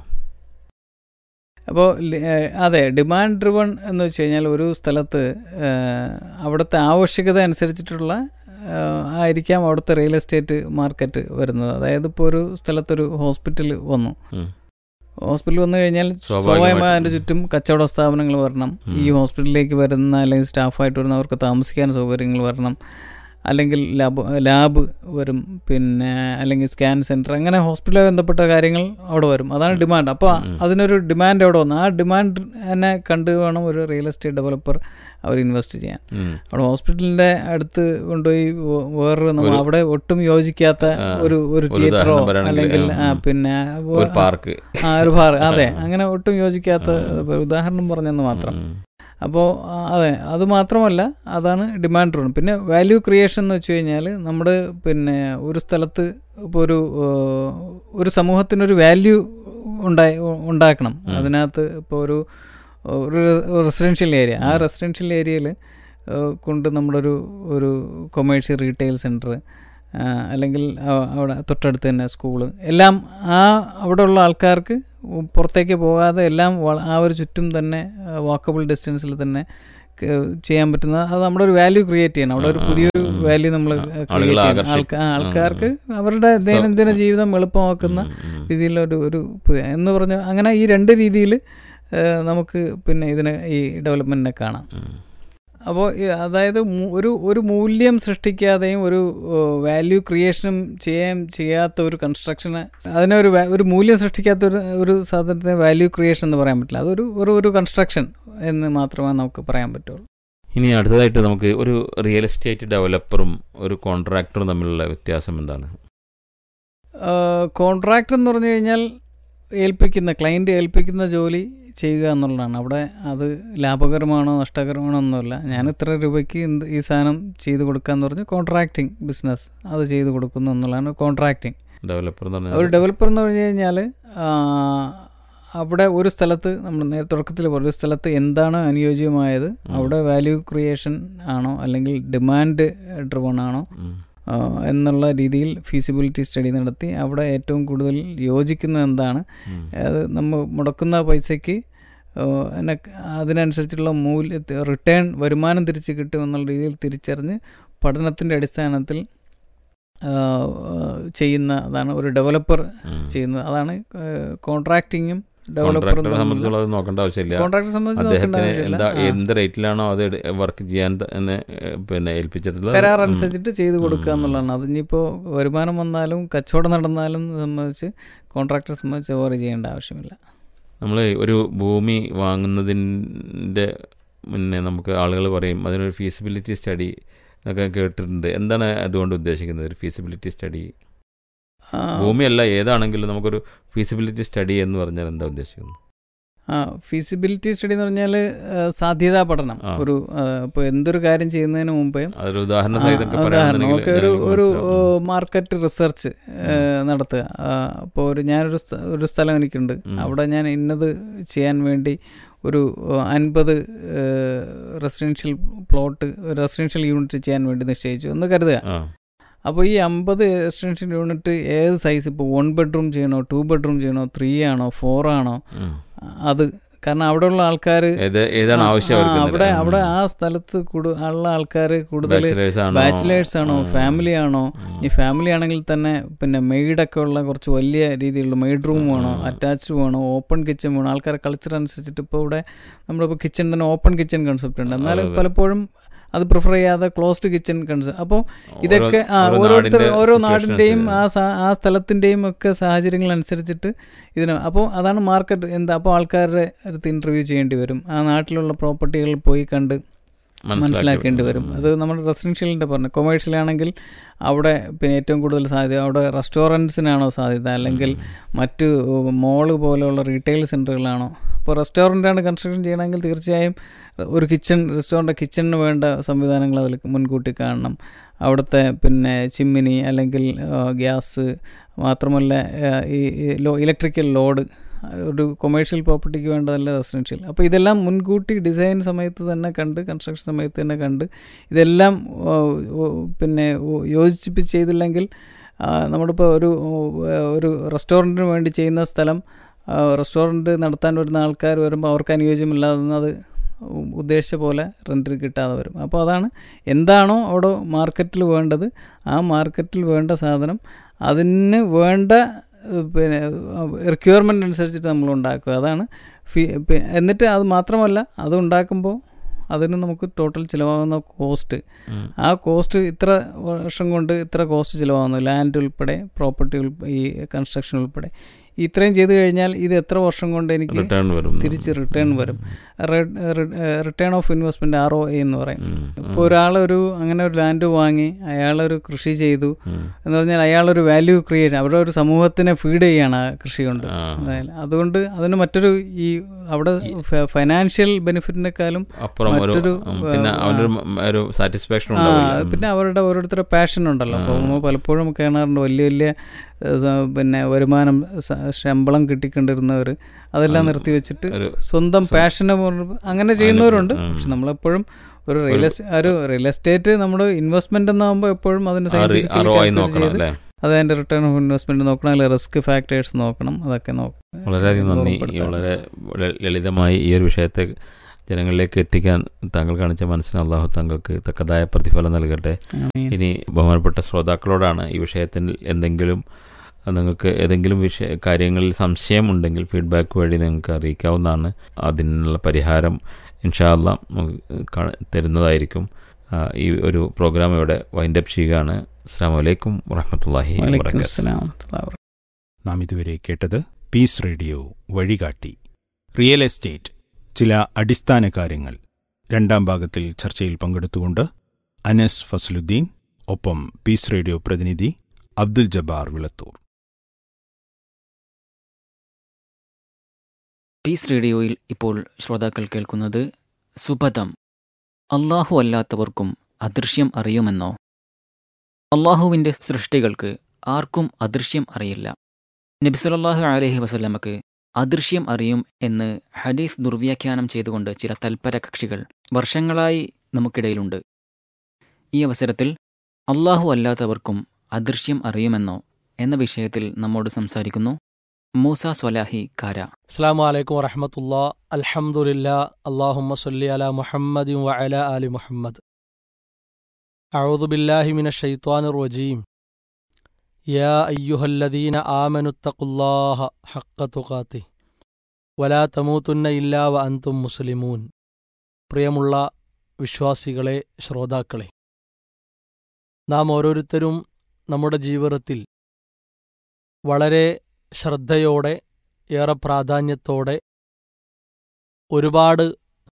അപ്പോൾ അതെ ഡിമാൻഡ് ഡ്രിവൺ എന്ന് വെച്ച് കഴിഞ്ഞാൽ ഒരു സ്ഥലത്ത് ആ, അവിടുത്തെ ആവശ്യകത അനുസരിച്ചിട്ടുള്ള ആ, ആയിരിക്കാം അവിടുത്തെ റിയൽ എസ്റ്റേറ്റ് മാർക്കറ്റ് വരുന്നത് അതായത് ഇപ്പോൾ ഒരു സ്ഥലത്തൊരു ഹോസ്പിറ്റൽ വന്നു ഉം. ഹോസ്പിറ്റൽ വന്നു കഴിഞ്ഞാൽ സ്വാഭാവികമായിട്ടും. സ്വാഭാവികമായി അതിൻ്റെ ചുറ്റും കച്ചവട സ്ഥാപനങ്ങൾ വരണം ഉം. ഈ ഹോസ്പിറ്റലിലേക്ക് വരുന്ന അല്ലെങ്കിൽ സ്റ്റാഫായിട്ട് വരുന്ന അവർക്ക് താമസിക്കാൻ സൗകര്യങ്ങൾ വരണം അല്ലെങ്കിൽ ലാബ് ലാബ് വരും പിന്നെ അല്ലെങ്കിൽ സ്കാൻ സെൻറ്റർ അങ്ങനെ ഹോസ്പിറ്റലുമായി ബന്ധപ്പെട്ട കാര്യങ്ങൾ അവിടെ വരും അതാണ് ഡിമാൻഡ് അപ്പോൾ ഉം. അതിനൊരു ഡിമാൻഡ് അവിടെ വന്നു ആ ഡിമാൻഡ് തന്നെ കണ്ടു വേണം ഒരു റിയൽ എസ്റ്റേറ്റ് ഡെവലപ്പർ അവർ ഇൻവെസ്റ്റ് ചെയ്യാൻ ഉം. അവിടെ ഹോസ്പിറ്റലിന്റെ അടുത്ത് കൊണ്ടുപോയി വേ- വേറൊരു നമ്മൾ ഒരു- അവിടെ ഒട്ടും യോജിക്കാത്ത ആ, ഒരു ഒരു ഒരു തിയേറ്ററോ ഉദാഹരണം പറയുകയാണെങ്കിൽ, അല്ലെങ്കിൽ ആ, ഉം. പിന്നെ ഒരു പാർക്ക് ആ ഒരു ഭാർ അതെ അങ്ങനെ ഒട്ടും യോജിക്കാത്ത ഒരു ഉദാഹരണം പറഞ്ഞെന്ന് മാത്രം ഉം. അപ്പോൾ അതെ അത് മാത്രമല്ല അതാണ് ഡിമാൻഡ് റൂൺ പിന്നെ വാല്യൂ ക്രിയേഷൻ എന്ന് വെച്ച് കഴിഞ്ഞാൽ നമ്മുടെ പിന്നെ ഒരു സ്ഥലത്ത് ഇപ്പോൾ ഒരു ഏഹ്, ഒരു സമൂഹത്തിനൊരു വാല്യൂ ഉണ്ടായി ഉണ്ടാക്കണം അതിനകത്ത് ഇപ്പോൾ ഒരു ഒരു റെസിഡൻഷ്യൽ ഏരിയ ആ റെസിഡൻഷ്യൽ ഏരിയയിൽ കൊണ്ട് നമ്മളൊരു ഒരു കൊമേഴ്ഷ്യൽ റീറ്റെയിൽ സെൻറ്റർ അല്ലെങ്കിൽ അ- അവിടെ തൊട്ടടുത്ത് തന്നെ സ്കൂള് എല്ലാം ആ അവിടെയുള്ള ആൾക്കാർക്ക് പുറത്തേക്ക് പോകാതെ എല്ലാം വള- ആ ഒരു ചുറ്റും തന്നെ വാക്കബിൾ ഡിസ്റ്റൻസിൽ തന്നെ ക- ചെയ്യാൻ പറ്റുന്ന അത് നമ്മുടെ ഒരു വാല്യൂ ക്രിയേറ്റ് ചെയ്യണം അവിടെ ഒരു പുതിയൊരു വാല്യൂ നമ്മൾ ക്രിയേറ്റ് ചെയ്യണം ആകർഷിക്കും. ആൾക്കാ- ആ, ആൾക്കാർക്ക് അവരുടെ ദൈനംദിന ജീവിതം എളുപ്പമാക്കുന്ന ഉം. രീതിയിലൊരു ഒരു പുതിയ എന്ന് പറഞ്ഞ അങ്ങനെ ഈ രണ്ട് രീതിയിൽ നമുക്ക് പിന്നെ ഇതിനെ ഈ ഡെവലപ്മെൻറ്റിനെ കാണാം ഉം. അപ്പോൾ അതായത് മൂ- ഒരു ഒരു മൂല്യം സൃഷ്ടിക്കാതെയും ഒരു വാല്യൂ ക്രിയേഷനും ചെയ്യാൻ ചെയ്യാത്ത ഒരു കൺസ്ട്രക്ഷന് അതിനെ ഒരു വാ- ഒരു മൂല്യം സൃഷ്ടിക്കാത്ത ഒരു ഒരു സാധനത്തിന് വാല്യൂ ക്രിയേഷൻ എന്ന് പറയാൻ പറ്റില്ല അതൊരു ഒരു ഒരു കൺസ്ട്രക്ഷൻ എന്ന് മാത്രമേ നമുക്ക് പറയാൻ പറ്റുള്ളൂ ഇനി അടുത്തതായിട്ട് നമുക്ക് ഒരു റിയൽ എസ്റ്റേറ്റ് ഡെവലപ്പറും ഒരു കോൺട്രാക്ടറും തമ്മിലുള്ള വ്യത്യാസം എന്താണ് കോൺട്രാക്ട് എന്ന് പറഞ്ഞു കഴിഞ്ഞാൽ ഏൽപ്പിക്കുന്ന ക്ലയൻറ്റ് ഏൽപ്പിക്കുന്ന ജോലി ചെയ്യുക എന്നുള്ളതാണ് അവിടെ അത് ലാഭകരമാണോ നഷ്ടകരമാണോ ഒന്നുമില്ല ഞാൻ ഇത്ര രൂപയ്ക്ക് എന്ത് ഈ സാധനം ചെയ്ത് കൊടുക്കാന്ന് പറഞ്ഞ് കോൺട്രാക്റ്റിംഗ് ബിസിനസ് അത് ചെയ്ത് കൊടുക്കുന്നു എന്നുള്ളതാണ് കോൺട്രാക്റ്റിംഗ് ഡെവലപ്പർ എന്ന് ഒരു പറഞ്ഞാൽ ഡെവലപ്പർ എന്ന് പറഞ്ഞു കഴിഞ്ഞാൽ അവിടെ ഒരു സ്ഥലത്ത് നമ്മൾ നേരെ തുടക്കത്തിൽ പറഞ്ഞു ഒരു സ്ഥലത്ത് എന്താണോ അനുയോജ്യമായത് അവിടെ വാല്യൂ ക്രിയേഷൻ ആണോ അല്ലെങ്കിൽ ഡിമാൻഡ് ഡ്രിവൺ ആണോ ഉം. ആ, എന്നുള്ള രീതിയിൽ ഫീസിബിലിറ്റി സ്റ്റഡി നടത്തി അവിടെ ഏറ്റവും കൂടുതൽ യോജിക്കുന്നത് എന്താണ് ഉം. അത് നമ്മൾ മുടക്കുന്ന പൈസയ്ക്ക് ആ, എന്നെ അതിനനുസരിച്ചുള്ള മൂല്യ റിട്ടേൺ വരുമാനം തിരിച്ച് കിട്ടും എന്നുള്ള രീതിയിൽ തിരിച്ചറിഞ്ഞ് പഠനത്തിൻ്റെ അടിസ്ഥാനത്തിൽ ആ, ചെയ്യുന്ന അതാണ് ഒരു ഡെവലപ്പർ ഉം. ചെയ്യുന്നത് അതാണ് കോൺട്രാക്ടിങ്ങും ഡെവലപ്പറും കോൺട്രാക്ടറെ സംബന്ധിച്ചുള്ള അത് നോക്കേണ്ട ആവശ്യമില്ല കോൺട്രാക്ടറെ സംബന്ധിച്ച് നോക്കേണ്ട അദ്ദേഹത്തിന് ആവശ്യമില്ല എന്താ ആ. എന്ത് റേറ്റിലാണോ അത് വർക്ക് ചെയ്യാൻ തന്നെ ഏ, പിന്നെ ഏൽപ്പിച്ചിട്ടുള്ളത് കരാർ ഉം. അനുസരിച്ചിട്ട് ചെയ്ത് കൊടുക്കുക ഉം. എന്നുള്ളതാണ് അതിനിപ്പോൾ വരുമാനം വന്നാലും കച്ചവടം നടന്നാലും സംബന്ധിച്ച് കോൺട്രാക്ടറെ സംബന്ധിച്ച് വറി ചെയ്യേണ്ട ആവശ്യമില്ല നമ്മൾ ഒരു ഭൂമി വാങ്ങുന്നതിൻ്റെ മുന്നേ നമുക്ക് ആളുകൾ പറയും അതിനൊരു ഫീസിബിലിറ്റി സ്റ്റഡി ഒക്കെ കേട്ടിട്ടുണ്ട് എന്താണ് അതുകൊണ്ട് ഉദ്ദേശിക്കുന്നത് ഒരു ഫീസിബിലിറ്റി സ്റ്റഡി ആ, ഭൂമിയല്ല ഏതാണെങ്കിലും നമുക്കൊരു ഫീസിബിലിറ്റി സ്റ്റഡി എന്ന് പറഞ്ഞാൽ എന്താ ഉദ്ദേശിക്കുന്നത് ആ ഫീസിബിലിറ്റി സ്റ്റഡി എന്ന് പറഞ്ഞാൽ സാധ്യതാ പഠനം ആ. ഒരു ഇപ്പോൾ എന്തൊരു കാര്യം ചെയ്യുന്നതിന് മുമ്പേ അതൊരു ഉദാഹരണ ആ, സഹിതമൊക്കെ ഉദാഹരണം പറയുകയാണെന്നുണ്ടെങ്കിൽ ഒക്കെ ഒരു ജനങ്ങൾക്ക് ഒരു മനസ്സിലാവും. മാർക്കറ്റ് റിസർച്ച് നടത്തുക അപ്പോൾ ഒരു ഞാനൊരു സ്ഥ- ഒരു സ്ഥലം എനിക്കുണ്ട് ഉം. അവിടെ ഞാൻ ഇന്നത് ചെയ്യാൻ വേണ്ടി ഒരു അൻപത് റെസിഡൻഷ്യൽ പ്ലോട്ട് റെസിഡൻഷ്യൽ യൂണിറ്റ് ചെയ്യാൻ വേണ്ടി നിശ്ചയിച്ചു എന്ന് കരുതുക ആ അപ്പോൾ ഈ അമ്പത് റെസിഡൻഷ്യൽ യൂണിറ്റ് ഏത് സൈസ് ഇപ്പോൾ വൺ ബെഡ്റൂം ചെയ്യണോ ടു ബെഡ്റൂം ചെയ്യണോ ത്രീ ആണോ ഫോർ ആണോ ഉം. അത് കാരണം അവിടെയുള്ള ആൾക്കാർ ഏത് ഏതാണ് ആവശ്യം അവർക്ക് അവിടെ അവിടെ ആ സ്ഥലത്ത് കൂടു ഉള്ള ആൾക്കാർ കൂടുതൽ ബാച്ചിലേഴ്സ് ആണോ ബാച്ചിലേഴ്സ് ആണോ ഉം. ഫാമിലി ആണോ ഉം. ഈ ഫാമിലി ആണെങ്കിൽ തന്നെ പിന്നെ മെയ്ഡൊക്കെ ഉള്ള കുറച്ച് വലിയ രീതിയിലുള്ള മെയ്ഡ് റൂം വേണോ ഉം. അറ്റാച്ച്ഡ് വേണോ ഓപ്പൺ കിച്ചൺ വേണോ ആൾക്കാരെ കൾച്ചർ അനുസരിച്ചിട്ട് ഇപ്പോൾ ഇവിടെ നമ്മളിപ്പോൾ കിച്ചൺ തന്നെ ഓപ്പൺ കിച്ചൺ കൺസെപ്റ്റ് ഉണ്ട് എന്നാൽ അതെ, അതെ. പലപ്പോഴും അത് പ്രിഫർ ചെയ്യാതെ ക്ലോസ്ഡ് കിച്ചൺ കൺസെപ്റ്റ് അപ്പോൾ ഇതൊക്കെ ആ, ഓരോ ഓരോരുത്തർ നാടിന്റെ ഓരോ situation നാടിൻ്റെയും ആ അനുസരിച്ച്. സാ- ആ സ്ഥലത്തിൻ്റെയും ഒക്കെ സാഹചര്യങ്ങൾ അനുസരിച്ചിട്ട് ഇതിന് അപ്പോൾ അതാണ് മാർക്കറ്റ് എന്താ അപ്പോൾ ആൾക്കാരുടെ അടുത്ത് ഇൻ്റർവ്യൂ ചെയ്യേണ്ടി വരും ആ നാട്ടിലുള്ള പ്രോപ്പർട്ടികളിൽ പോയി കണ്ട് മനസ്സിലാക്കേണ്ടി വരും അത് നമ്മുടെ റെസിഡൻഷ്യലിൻ്റെ പറഞ്ഞു കൊമേഴ്ഷ്യലാണെങ്കിൽ അവിടെ പിന്നെ ഏറ്റവും കൂടുതൽ സാധ്യത അവിടെ റെസ്റ്റോറൻറ്റ്സിനാണോ സാധ്യത അല്ലെങ്കിൽ മറ്റ് മോള് പോലെയുള്ള റീറ്റെയിൽ സെൻറ്ററുകളാണോ അപ്പോൾ റെസ്റ്റോറൻ്റാണ് കൺസ്ട്രക്ഷൻ ചെയ്യണമെങ്കിൽ തീർച്ചയായും ഒരു കിച്ചൺ റെസ്റ്റോറൻ്റ് കിച്ചണിന് വേണ്ട സംവിധാനങ്ങൾ അതിൽ മുൻകൂട്ടി കാണണം അവിടുത്തെ പിന്നെ ചിമ്മിനി അല്ലെങ്കിൽ ആ, ഗ്യാസ് മാത്രമല്ല ആ, ഈ ഈ ലോ ഇലക്ട്രിക്കൽ ലോഡ് ഒരു കൊമേഴ്ഷ്യൽ പ്രോപ്പർട്ടിക്ക് വേണ്ടതല്ല റെസിഡൻഷ്യൽ അപ്പോൾ ഇതെല്ലാം മുൻകൂട്ടി ഡിസൈൻ സമയത്ത് തന്നെ കണ്ട് കൺസ്ട്രക്ഷൻ സമയത്ത് തന്നെ കണ്ട് ഇതെല്ലാം ഓ, ഓ, പിന്നെ ഓ, യോജിപ്പിച്ച് ചെയ്തില്ലെങ്കിൽ ആ, നമ്മളിപ്പോൾ ഒരു ഓ, ഒരു റെസ്റ്റോറൻറ്റിന് വേണ്ടി ചെയ്യുന്ന സ്ഥലം റെസ്റ്റോറൻറ്റ് നടത്താൻ വരുന്ന ആൾക്കാർ വരുമ്പോൾ അവർക്ക് അനുയോജ്യമല്ലാതെ അത് ഉദ്ദേശിച്ച പോലെ റെൻറ്റിൽ കിട്ടാതെ വരും അപ്പോൾ അതാണ് എന്താണോ അവിടെ മാർക്കറ്റിൽ വേണ്ടത് ആ മാർക്കറ്റിൽ വേണ്ട സാധനം അതിന് വേണ്ട ഏഹ്, പിന്നെ റിക്വയർമെൻ്റ് അനുസരിച്ചിട്ട് നമ്മൾ ഉണ്ടാക്കുക അതാണ് ഫീ പി- എന്നിട്ട് അത് മാത്രമല്ല അത് ഉണ്ടാക്കുമ്പോൾ അതിന് നമുക്ക് ടോട്ടൽ ചിലവാകുന്ന കോസ്റ്റ് ഉം. ആ കോസ്റ്റ് ഇത്ര വർഷം കൊണ്ട് ഇത്ര കോസ്റ്റ് ചിലവാകുന്നു ലാൻഡ് ഉൾപ്പെടെ പ്രോപ്പർട്ടി ഈ കൺസ്ട്രക്ഷൻ ഉൾപ്പെടെ ഇത്രയും ചെയ്തു കഴിഞ്ഞാൽ ഇത് എത്ര വർഷം കൊണ്ട് എനിക്ക് റിട്ടേൺ വരും തിരിച്ച് റിട്ടേൺ വരും return of investment R O A എന്ന് പറയും ഉം. ഇപ്പോൾ ഒരാളൊരു അങ്ങനെ ഒരു ലാൻഡ് വാങ്ങി അയാളൊരു കൃഷി ചെയ്തു ഉം. എന്ന് പറഞ്ഞാൽ അയാളൊരു വാല്യൂ ക്രിയേറ്റ് അവരുടെ ഒരു സമൂഹത്തിനെ ഫീഡ് ചെയ്യാണ് ആ കൃഷി കൊണ്ട് ആ. അതായത് അതുകൊണ്ട് അതിന് മറ്റൊരു ഈ അവിടെ ഫൈനാൻഷ്യൽ ബെനിഫിറ്റിനെക്കാളും അപ്പുറം ഒരു മറ്റൊരു, ഉം, പിന്നെ ആ, അവനൊരു ഒരു സാറ്റിസ്ഫാക്ഷൻ ആ, ഉണ്ടാവില്ല പിന്നെ അവരുടെ ഓരോരുത്തരുടെ പാഷൻ ഉണ്ടല്ലോ അപ്പോൾ നമ്മൾ പലപ്പോഴും കാണാറുണ്ട് വലിയ വലിയ ഏഹ്, സ- പിന്നെ വരുമാനം സ- ശമ്പളം കിട്ടിക്കൊണ്ടിരുന്നവർ അതെല്ലാം നിർത്തി വെച്ചിട്ട് ഒരു സ്വന്തം പാഷനെ അങ്ങനെ ചെയ്യുന്നവരുണ്ട് ഉം. പക്ഷെ നമ്മളെപ്പോഴും ഒരു റിയൽ എസ്റ്റേറ്റ് ഒരു റിയൽ എസ്റ്റേറ്റ് നമ്മുടെ ഇൻവെസ്റ്റ്മെന്റ് എന്നാകുമ്പോൾ എപ്പോഴും അതിന് scientifically ആർ ഒ ആയി calculate നോക്കണം ചെയ്ത് അല്ലേ അത് അതിന്റെ റിട്ടേൺ ഓഫ് ഇൻവെസ്റ്റ്മെന്റ് നോക്കണം അല്ലെങ്കിൽ റിസ്ക് ഫാക്ടേഴ്സ് നോക്കണം അതൊക്കെ നോക്കണം വളരെയധികം നന്ദി ഈ ഉറപ്പെടുത്താം. വളരെ വളരെ ലളിതമായി ഈ ഒരു വിഷയത്തെ ജനങ്ങളിലേക്ക് എത്തിക്കാൻ താങ്കൾ കാണിച്ച മനസ്സിന് അള്ളാഹു താങ്കൾക്ക് തക്കതായ പ്രതിഫലം നൽകട്ടെ ആമീൻ. ഇനി ബഹുമാനപ്പെട്ട ശ്രോതാക്കളോടാണ് ഈ വിഷയത്തിൽ എന്തെങ്കിലും നിങ്ങൾക്ക് ഏതെങ്കിലും വിഷയ കാര്യങ്ങളിൽ സംശയമുണ്ടെങ്കിൽ ഫീഡ്ബാക്ക് വഴി നിങ്ങൾക്ക് അറിയിക്കാവുന്നതാണ് അതിനുള്ള പരിഹാരം ഇൻഷാല്ല തരുന്നതായിരിക്കും ആ, ഈ ഒരു പ്രോഗ്രാം ഇവിടെ വൈൻഡപ്പ് ചെയ്യുകയാണ് അസ്സാം വലൈക്കും വറഹമത്തല്ലാഹി വലൈക്കും വാബർക്കാത്തു അസ്സലാം വറഹ്മത്തുള്ളാഹി വബറകാതുഹു. നാം ഇതുവരെ കേട്ടത് പീസ് റേഡിയോ വഴികാട്ടി റിയൽ എസ്റ്റേറ്റ് ചില അടിസ്ഥാന കാര്യങ്ങൾ രണ്ടാം ഭാഗത്തിൽ ചർച്ചയിൽ പങ്കെടുത്തുകൊണ്ട് അനസ് ഫസലുദ്ദീൻ ഒപ്പം പീസ് റേഡിയോ പ്രതിനിധി അബ്ദുൽ ജബ്ബാർ വിളത്തൂർ പീസ് റേഡിയോയിൽ ഇപ്പോൾ ശ്രോതാക്കൾ കേൾക്കുന്നത് സുപഥം അള്ളാഹു അല്ലാത്തവർക്കും അദൃശ്യം അറിയുമെന്നോ അള്ളാഹുവിൻ്റെ സൃഷ്ടികൾക്ക് ആർക്കും അദൃശ്യം അറിയില്ല നബിസുലല്ലാഹു അലഹി വസല്ലമക്ക് അദൃശ്യം അറിയും എന്ന് ഹദീസ് ദുർവ്യാഖ്യാനം ചെയ്തുകൊണ്ട് ചില തൽപര കക്ഷികൾ വർഷങ്ങളായി നമുക്കിടയിലുണ്ട് ഈ അവസരത്തിൽ അള്ളാഹു അല്ലാത്തവർക്കും അദൃശ്യം അറിയുമെന്നോ എന്ന വിഷയത്തിൽ നമ്മോട് സംസാരിക്കുന്നു മൂസ സ്വലാഹി കാര അസ്സാം വലൈക്കും വറഹമത്തുള്ള അൽഹംദുലില്ലാ അള്ളാഹുമ്മ സല്ലി അല മുഹമ്മദ് വഅല ആലി മുഹമ്മദ് أعوذ بالله من الشيطان الرجيم يا أيها الذين آمنوا اتقوا الله حق تقاته ولا تموتن إلا وأنتم مسلمون പ്രിയമുള്ള വിശ്വാസികളെ ശ്രോതാക്കളെ നാം ഓരോരുത്തരും നമ്മുടെ ജീവിതത്തിൽ വളരെ ശ്രദ്ധയോടെ ഏറെ പ്രാധാന്യത്തോടെ ഒരുപാട്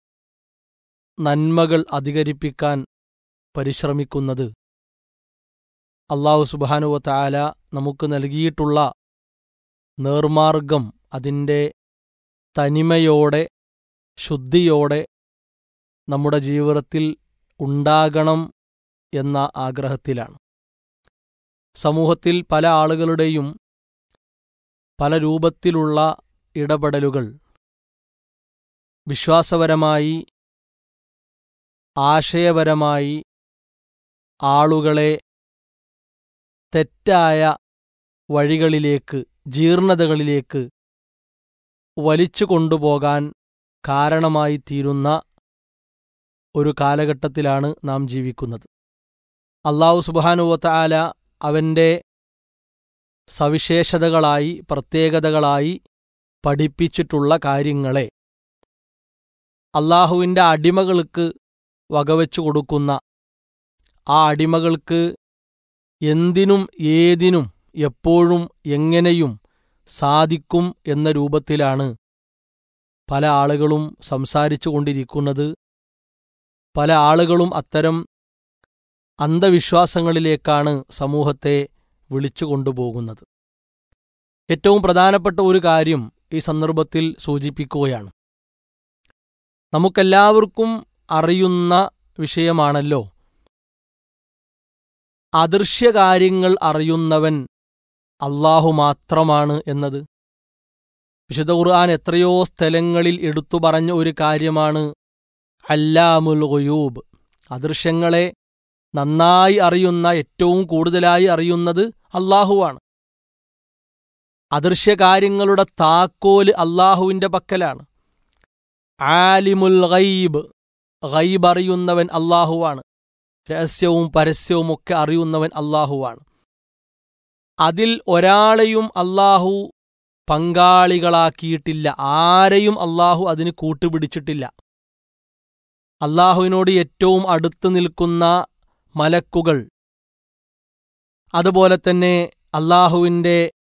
നന്മകൾ അധികരിപ്പിക്കാൻ പരിശ്രമിക്കുന്നത് അള്ളാഹു സുബാനുവ താല നമുക്ക് നൽകിയിട്ടുള്ള നേർമാർഗം അതിൻ്റെ തനിമയോടെ ശുദ്ധിയോടെ നമ്മുടെ ജീവിതത്തിൽ ഉണ്ടാകണം എന്ന ആഗ്രഹത്തിലാണ് സമൂഹത്തിൽ പല ആളുകളുടെയും പല രൂപത്തിലുള്ള ഇടപെടലുകൾ വിശ്വാസപരമായി ആശയപരമായി ആളുകളെ തെറ്റായ വഴികളിലേക്ക് ജീർണതകളിലേക്ക് വലിച്ചു കൊണ്ടുപോകാൻ കാരണമായി തീരുന്ന ഒരു കാലഘട്ടത്തിലാണ് നാം ജീവിക്കുന്നത് അള്ളാഹു സുബാനുവത്ത ആല അവൻ്റെ സവിശേഷതകളായി പ്രത്യേകതകളായി പഠിപ്പിച്ചിട്ടുള്ള കാര്യങ്ങളെ അള്ളാഹുവിൻ്റെ അടിമകൾക്ക് വകവെച്ചു കൊടുക്കുന്ന ആ അടിമകൾക്ക് എന്തിനും ഏതിനും എപ്പോഴും എങ്ങനെയും സാധിക്കും എന്ന രൂപത്തിലാണ് പല ആളുകളും സംസാരിച്ചു കൊണ്ടിരിക്കുന്നത് പല ആളുകളും അത്തരം അന്ധവിശ്വാസങ്ങളിലേക്കാണ് സമൂഹത്തെ വിളിച്ചു കൊണ്ടുപോകുന്നത് ഏറ്റവും പ്രധാനപ്പെട്ട ഒരു കാര്യം ഈ സന്ദർഭത്തിൽ സൂചിപ്പിക്കുകയാണ് നമുക്കെല്ലാവർക്കും അറിയുന്ന വിഷയമാണല്ലോ അദൃശ്യകാര്യങ്ങൾ അറിയുന്നവൻ അള്ളാഹു മാത്രമാണ് എന്നത് വിശുദ്ധ ഖുർആൻ എത്രയോ സ്ഥലങ്ങളിൽ എടുത്തു പറഞ്ഞ ഒരു കാര്യമാണ് അല്ലാമുൽ ഗുയൂബ് അദൃശ്യങ്ങളെ നന്നായി അറിയുന്ന ഏറ്റവും കൂടുതലായി അറിയുന്നത് അള്ളാഹുവാണ് അദൃശ്യകാര്യങ്ങളുടെ താക്കോല് അള്ളാഹുവിന്റെ പക്കലാണ് ആലിമുൽ ഗൈബ് ഗൈബ് അറിയുന്നവൻ അള്ളാഹുവാണ് രഹസ്യവും പരസ്യവും ഒക്കെ അറിയുന്നവൻ അള്ളാഹുവാണ് അതിൽ ഒരാളെയും അള്ളാഹു പങ്കാളികളാക്കിയിട്ടില്ല ആരെയും അള്ളാഹു അതിന് കൂട്ടുപിടിച്ചിട്ടില്ല അള്ളാഹുവിനോട് ഏറ്റവും അടുത്തു നിൽക്കുന്ന മലക്കുകൾ അതുപോലെ തന്നെ അള്ളാഹുവിൻ്റെ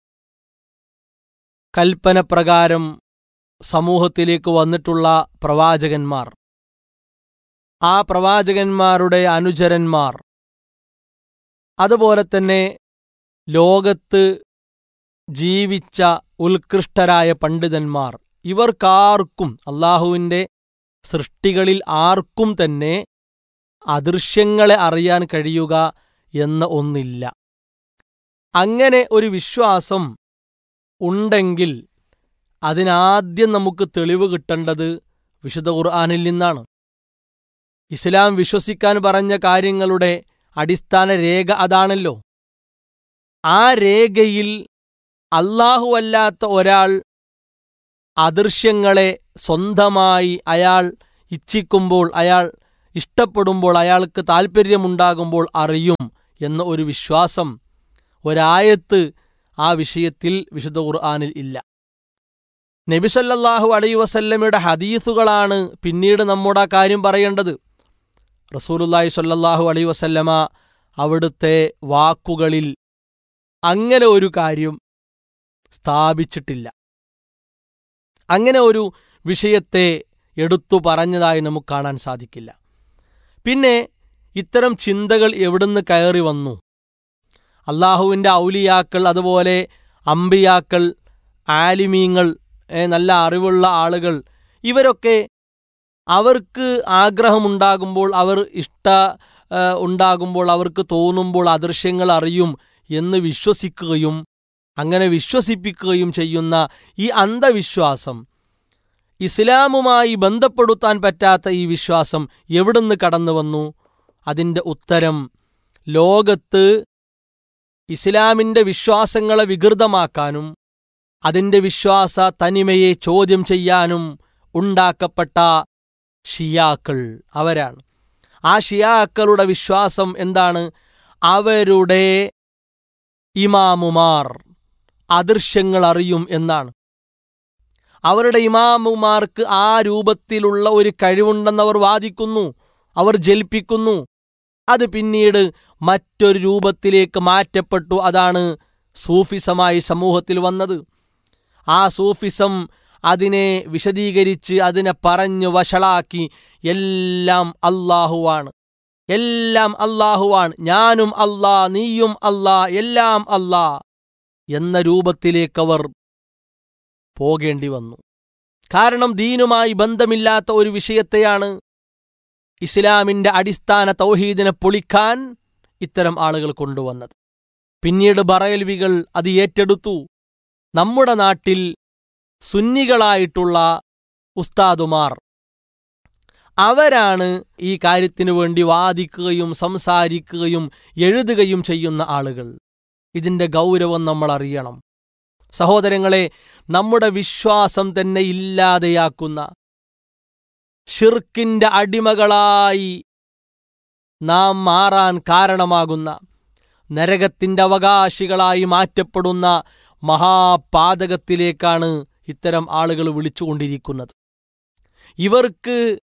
കൽപ്പനപ്രകാരം സമൂഹത്തിലേക്ക് വന്നിട്ടുള്ള പ്രവാചകന്മാർ ആ പ്രവാചകന്മാരുടെ അനുചരന്മാർ അതുപോലെ തന്നെ ലോകത്ത് ജീവിച്ച ഉത്കൃഷ്ടരായ പണ്ഡിതന്മാർ ഇവർക്കാർക്കും അള്ളാഹുവിൻ്റെ സൃഷ്ടികളിൽ ആർക്കും തന്നെ അദൃശ്യങ്ങളെ അറിയാൻ കഴിയുക എന്ന ഒന്നില്ല അങ്ങനെ ഒരു വിശ്വാസം ഉണ്ടെങ്കിൽ അതിനാദ്യം നമുക്ക് തെളിവ് കിട്ടേണ്ടത് വിശുദ്ധ ഖുർആാനിൽ നിന്നാണ് ഇസ്ലാം വിശ്വസിക്കാൻ പറഞ്ഞ കാര്യങ്ങളുടെ അടിസ്ഥാന രേഖ അതാണല്ലോ ആ രേഖയിൽ അല്ലാഹുവല്ലാത്ത ഒരാൾ അദൃശ്യങ്ങളെ സ്വന്തമായി അയാൾ ഇച്ഛിക്കുമ്പോൾ അയാൾ ഇഷ്ടപ്പെടുമ്പോൾ അയാൾക്ക് താൽപ്പര്യമുണ്ടാകുമ്പോൾ അറിയും എന്ന ഒരു വിശ്വാസം ഒരായത്ത് ആ വിഷയത്തിൽ വിശുദ്ധ ഖുർആാനിൽ ഇല്ല നബിസല്ലാഹു അലൈ വസല്ലമയുടെ ഹദീസുകളാണ് പിന്നീട് നമ്മുടെ ആ കാര്യം പറയേണ്ടത് റസൂലുല്ലാഹി സ്വല്ലല്ലാഹു അലൈ വസല്ലമ അവിടുത്തെ വാക്കുകളിൽ അങ്ങനെ ഒരു കാര്യം സ്ഥാപിച്ചിട്ടില്ല അങ്ങനെ ഒരു വിഷയത്തെ എടുത്തു പറഞ്ഞതായി നമുക്ക് കാണാൻ സാധിക്കില്ല പിന്നെ ഇത്തരം ചിന്തകൾ എവിടുന്ന് കയറി വന്നു അള്ളാഹുവിൻ്റെ ഔലിയാക്കൾ അതുപോലെ അമ്പിയാക്കൾ ആലിമീങ്ങൾ ഏ, നല്ല അറിവുള്ള ആളുകൾ ഇവരൊക്കെ അവർക്ക് ആഗ്രഹമുണ്ടാകുമ്പോൾ അവർ ഇഷ്ട ആ, ഉണ്ടാകുമ്പോൾ അവർക്ക് തോന്നുമ്പോൾ അദൃശ്യങ്ങൾ അറിയും എന്ന് വിശ്വസിക്കുകയും അങ്ങനെ വിശ്വസിപ്പിക്കുകയും ചെയ്യുന്ന ഈ അന്ധവിശ്വാസം ഇസ്ലാമുമായി ബന്ധപ്പെടുത്താൻ പറ്റാത്ത ഈ വിശ്വാസം എവിടുന്ന് കടന്നു വന്നു അതിൻ്റെ ഉത്തരം ലോകത്ത് ഇസ്ലാമിൻ്റെ വിശ്വാസങ്ങളെ വികൃതമാക്കാനും അതിൻ്റെ വിശ്വാസ തനിമയെ ചോദ്യം ചെയ്യാനും ഉണ്ടാക്കപ്പെട്ട ഷിയാക്കൾ അവരാണ് ആ ഷിയാക്കളുടെ വിശ്വാസം എന്താണ് അവരുടെ ഇമാമുമാർ അദൃശ്യങ്ങൾ അറിയും എന്നാണ് അവരുടെ ഇമാമുമാർക്ക് ആ രൂപത്തിലുള്ള ഒരു കഴിവുണ്ടെന്ന് അവർ വാദിക്കുന്നു അവർ ജൽപ്പിക്കുന്നു അത് പിന്നീട് മറ്റൊരു രൂപത്തിലേക്ക് മാറ്റപ്പെട്ടു അതാണ് സൂഫിസമായി സമൂഹത്തിൽ വന്നത് ആ സൂഫിസം അതിനെ വിശദീകരിച്ച് അതിനെ പറഞ്ഞു വഷളാക്കി എല്ലാം അള്ളാഹുവാണ് എല്ലാം അള്ളാഹുവാണ് ഞാനും അല്ലാ നീയും അല്ലാ എല്ലാം അല്ലാ എന്ന രൂപത്തിലേക്കവർ പോകേണ്ടി വന്നു കാരണം ദീനുമായി ബന്ധമില്ലാത്ത ഒരു വിഷയത്തെയാണ് ഇസ്ലാമിന്റെ അടിസ്ഥാന തൗഹീദിനെ പൊളിക്കാൻ ഇത്തരം ആളുകൾ കൊണ്ടുവന്നത് പിന്നീട് ബറയൽവികൾ അത് ഏറ്റെടുത്തു നമ്മുടെ നാട്ടിൽ സുന്നികളായിട്ടുള്ള ഉസ്താദുമാർ അവരാണ് ഈ കാര്യത്തിനു വേണ്ടി വാദിക്കുകയും സംസാരിക്കുകയും എഴുതുകയും ചെയ്യുന്ന ആളുകൾ ഇതിന്റെ ഗൗരവം നമ്മൾ അറിയണം സഹോദരങ്ങളെ നമ്മുടെ വിശ്വാസം തന്നെ ഇല്ലാതെയാക്കുന്ന ഷിർക്കിന്റെ അടിമകളായി നാം മാറാൻ കാരണമാകുന്ന നരകത്തിന്റെ അവകാശികളായി മാറ്റപ്പെടുന്ന മഹാപാതകത്തിലേക്കാണ് ഇത്തരം ആളുകൾ വിളിച്ചുകൊണ്ടിരിക്കുന്നത് ഇവർക്ക്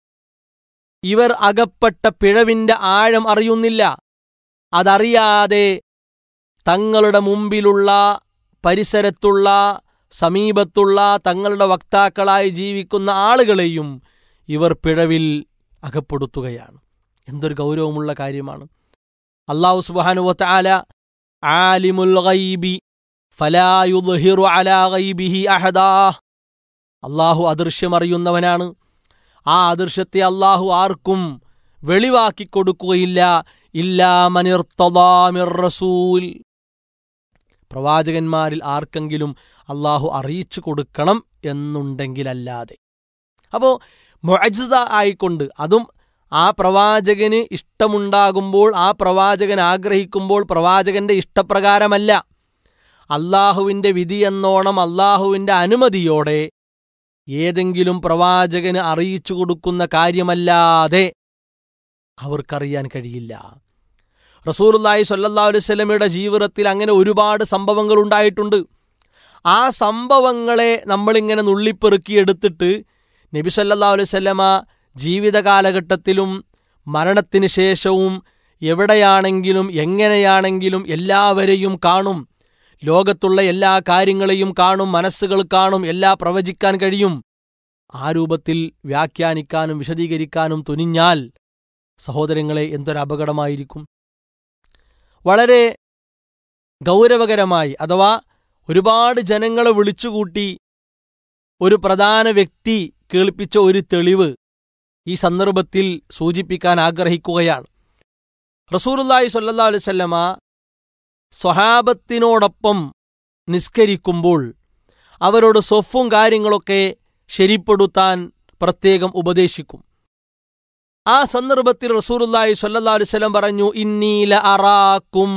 ഇവർ അകപ്പെട്ട പിഴവിന്റെ ആഴം അറിയുന്നില്ല അതറിയാതെ തങ്ങളുടെ മുമ്പിലുള്ള പരിസരത്തുള്ള സമീപത്തുള്ള തങ്ങളുടെ വക്താക്കളായി ജീവിക്കുന്ന ആളുകളെയും ഇവർ പിഴവിൽ അകപ്പെടുത്തുകയാണ് എന്തൊരു ഗൗരവമുള്ള കാര്യമാണ് അള്ളാഹു സുബാനുവത്ത ആല ആലിമുൽ ഗൈബി ഫലാ യുദ്ഹിറു അലാ ഗൈബിഹി അഹദാ അള്ളാഹു അദൃശ്യമറിയുന്നവനാണ് ആ അദൃശ്യത്തെ അള്ളാഹു ആർക്കും വെളിവാക്കി കൊടുക്കുകയില്ല ഇല്ലാ മനിർത്തദാമിർ റസൂൽ പ്രവാചകന്മാരിൽ ആർക്കെങ്കിലും അള്ളാഹു അറിയിച്ചു കൊടുക്കണം എന്നുണ്ടെങ്കിലല്ലാതെ അപ്പോൾ മൊഅജിത ആയിക്കൊണ്ട് അതും ആ പ്രവാചകന് ഇഷ്ടമുണ്ടാകുമ്പോൾ ആ പ്രവാചകൻ ആഗ്രഹിക്കുമ്പോൾ പ്രവാചകന്റെ ഇഷ്ടപ്രകാരമല്ല അള്ളാഹുവിൻ്റെ വിധി എന്നോണം അള്ളാഹുവിൻ്റെ അനുമതിയോടെ ഏതെങ്കിലും പ്രവാചകന് അറിയിച്ചു കൊടുക്കുന്ന കാര്യമല്ലാതെ അവർക്കറിയാൻ കഴിയില്ല റസൂലുല്ലാഹി സല്ലാ അലുസല്ലമയുടെ ജീവിതത്തിൽ അങ്ങനെ ഒരുപാട് സംഭവങ്ങൾ ഉണ്ടായിട്ടുണ്ട് ആ സംഭവങ്ങളെ നമ്മളിങ്ങനെ നുള്ളിപ്പെറുക്കിയെടുത്തിട്ട് നബി സല്ലാ അലുസല്ലമ ജീവിത കാലഘട്ടത്തിലും മരണത്തിന് ശേഷവും എവിടെയാണെങ്കിലും എങ്ങനെയാണെങ്കിലും എല്ലാവരെയും കാണും ലോകത്തുള്ള എല്ലാ കാര്യങ്ങളെയും കാണും മനസ്സുകൾ കാണും എല്ലാ പ്രവചിക്കാൻ കഴിയും ആ രൂപത്തിൽ വ്യാഖ്യാനിക്കാനും വിശദീകരിക്കാനും തുനിഞ്ഞാൽ സഹോദരങ്ങളെ എന്തൊരു അപകടമായിരിക്കും വളരെ ഗൗരവകരമായി അഥവാ ഒരുപാട് ജനങ്ങളെ വിളിച്ചുകൂട്ടി ഒരു പ്രധാന വ്യക്തി കേൾപ്പിച്ച ഒരു തെളിവ് ഈ സന്ദർഭത്തിൽ സൂചിപ്പിക്കാൻ ആഗ്രഹിക്കുകയാണ് റസൂറുല്ലാഹി സല്ലാ അലുസല്ലമ സ്വഹാബത്തിനോടൊപ്പം നിസ്കരിക്കുമ്പോൾ അവരോട് സ്വഫും കാര്യങ്ങളൊക്കെ ശരിപ്പെടുത്താൻ പ്രത്യേകം ഉപദേശിക്കും ആ സന്ദർഭത്തിൽ റസൂറുല്ലാഹി സല്ലാ അലുസല്ലം പറഞ്ഞു ഇന്നീല അറാക്കും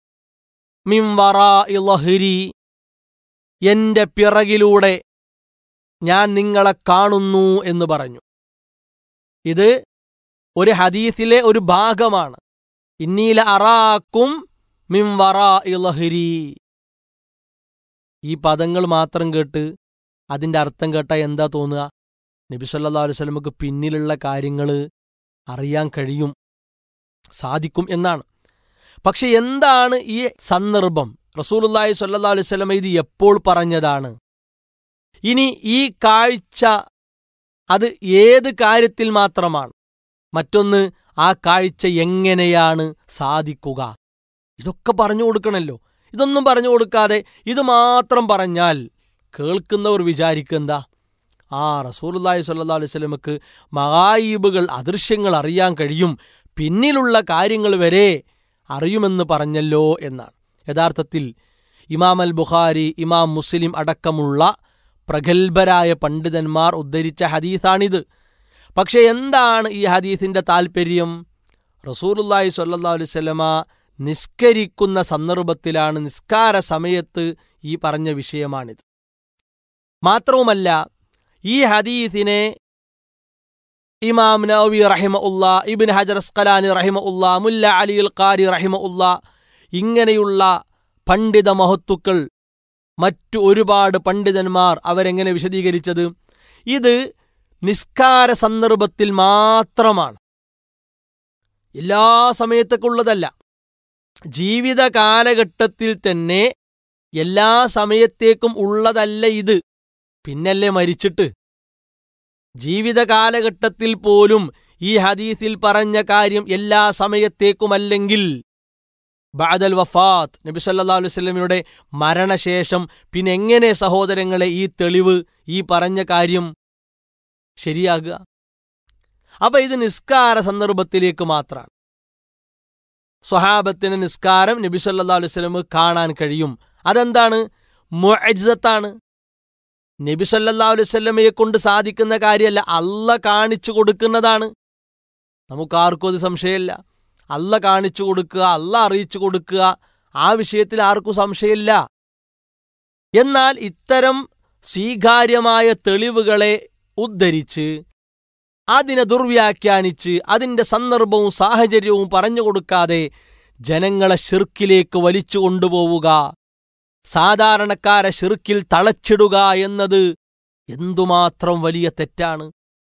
മിംവറാ ഇളഹരി എന്റെ പിറകിലൂടെ ഞാൻ നിങ്ങളെ കാണുന്നു എന്ന് പറഞ്ഞു ഇത് ഒരു ഹദീസിലെ ഒരു ഭാഗമാണ് ഇന്നീല അറാക്കും മിംവറാ ഇളഹരി ഈ പദങ്ങൾ മാത്രം കേട്ട് അതിന്റെ അർത്ഥം കേട്ടാൽ എന്താ തോന്നുക നബി സല്ലാ അലുവലമക്ക് പിന്നിലുള്ള കാര്യങ്ങൾ അറിയാൻ കഴിയും സാധിക്കും എന്നാണ് പക്ഷെ എന്താണ് ഈ സന്ദർഭം റസൂലുല്ലാഹി സല്ലാ അലുവലമ ഇത് എപ്പോൾ പറഞ്ഞതാണ് ഇനി ഈ കാഴ്ച അത് ഏത് കാര്യത്തിൽ മാത്രമാണ് മറ്റൊന്ന് ആ കാഴ്ച എങ്ങനെയാണ് സാധിക്കുക ഇതൊക്കെ പറഞ്ഞു കൊടുക്കണമല്ലോ ഇതൊന്നും പറഞ്ഞു കൊടുക്കാതെ ഇത് മാത്രം പറഞ്ഞാൽ കേൾക്കുന്നവർ വിചാരിക്കുക എന്താ ആ റസൂലുള്ളാഹി സ്വല്ലല്ലാഹു അലൈഹി വസല്ലമക്ക് മഹായീബുകൾ അദൃശ്യങ്ങൾ അറിയാൻ കഴിയും പിന്നിലുള്ള കാര്യങ്ങൾ വരെ അറിയുമെന്ന് പറഞ്ഞല്ലോ എന്നാണ് യഥാർത്ഥത്തിൽ ഇമാം അൽ ബുഖാരി ഇമാം മുസ്ലിം അടക്കമുള്ള പ്രഗത്ഭരായ പണ്ഡിതന്മാർ ഉദ്ധരിച്ച ഹദീസാണിത് പക്ഷെ എന്താണ് ഈ ഹദീസിന്റെ താൽപ്പര്യം റസൂലുള്ളാഹി സ്വല്ലല്ലാഹു അലൈഹി വസല്ലമ നിസ്കരിക്കുന്ന സന്ദർഭത്തിലാണ് നിസ്കാര സമയത്ത് ഈ പറഞ്ഞ വിഷയമാണിത് മാത്രവുമല്ല ഈ ഹദീസിനെ ഇമാം നവവി റഹിമ ഉള്ള ഇബിൻ ഹജർ സ്കലാനി റഹിമ ഉള്ള മുല്ല അലി അൽ ഖാരി റഹിമ ഉള്ള ഇങ്ങനെയുള്ള പണ്ഡിത മഹത്തുക്കൾ മറ്റു ഒരുപാട് പണ്ഡിതന്മാർ അവരെങ്ങനെ വിശദീകരിച്ചത് ഇത് നിസ്കാര സന്ദർഭത്തിൽ മാത്രമാണ് എല്ലാ സമയത്തേക്കുള്ളതല്ല ജീവിത കാലഘട്ടത്തിൽ തന്നെ എല്ലാ സമയത്തേക്കും ഉള്ളതല്ല ഇത് പിന്നല്ലേ മരിച്ചിട്ട് ജീവിത കാലഘട്ടത്തിൽ പോലും ഈ ഹദീസിൽ പറഞ്ഞ കാര്യം എല്ലാ സമയത്തേക്കുമല്ലെങ്കിൽ ബാദൽ വഫാത്ത് നബി സല്ലല്ലാഹു അലൈഹി വസല്ലമയുടെ മരണശേഷം പിന്നെ എങ്ങനെ സഹോദരങ്ങളെ ഈ തെളിവ് ഈ പറഞ്ഞ കാര്യം ശരിയാകുക അപ്പൊ ഇത് നിസ്കാര സന്ദർഭത്തിലേക്ക് മാത്രമാണ് സ്വഹാബത്തിന് നിസ്കാരം നബി സല്ലല്ലാഹു അലൈഹി വസല്ലം കാണാൻ കഴിയും അതെന്താണ് മുഅജ്സത്താണ് നബി സല്ലല്ലാഹു അലൈഹി വസല്ലമയെ കൊണ്ട് സാധിക്കുന്ന കാര്യമല്ല അല്ല കാണിച്ചു കൊടുക്കുന്നതാണ് നമുക്കാർക്കും അത് സംശയമില്ല അല്ല കാണിച്ചു കൊടുക്കുക അല്ല അറിയിച്ചു കൊടുക്കുക ആ വിഷയത്തിൽ ആർക്കും സംശയമില്ല എന്നാൽ ഇത്തരം സ്വീകാര്യമായ തെളിവുകളെ ഉദ്ധരിച്ച് അതിനെ ദുർവ്യാഖ്യാനിച്ച് അതിന്റെ സന്ദർഭവും സാഹചര്യവും പറഞ്ഞു കൊടുക്കാതെ ജനങ്ങളെ ഷിർക്കിലേക്ക് വലിച്ചു കൊണ്ടുപോവുക സാധാരണക്കാരെ ഷിർക്കിൽ തളച്ചിടുക എന്നത് എന്തുമാത്രം വലിയ തെറ്റാണ്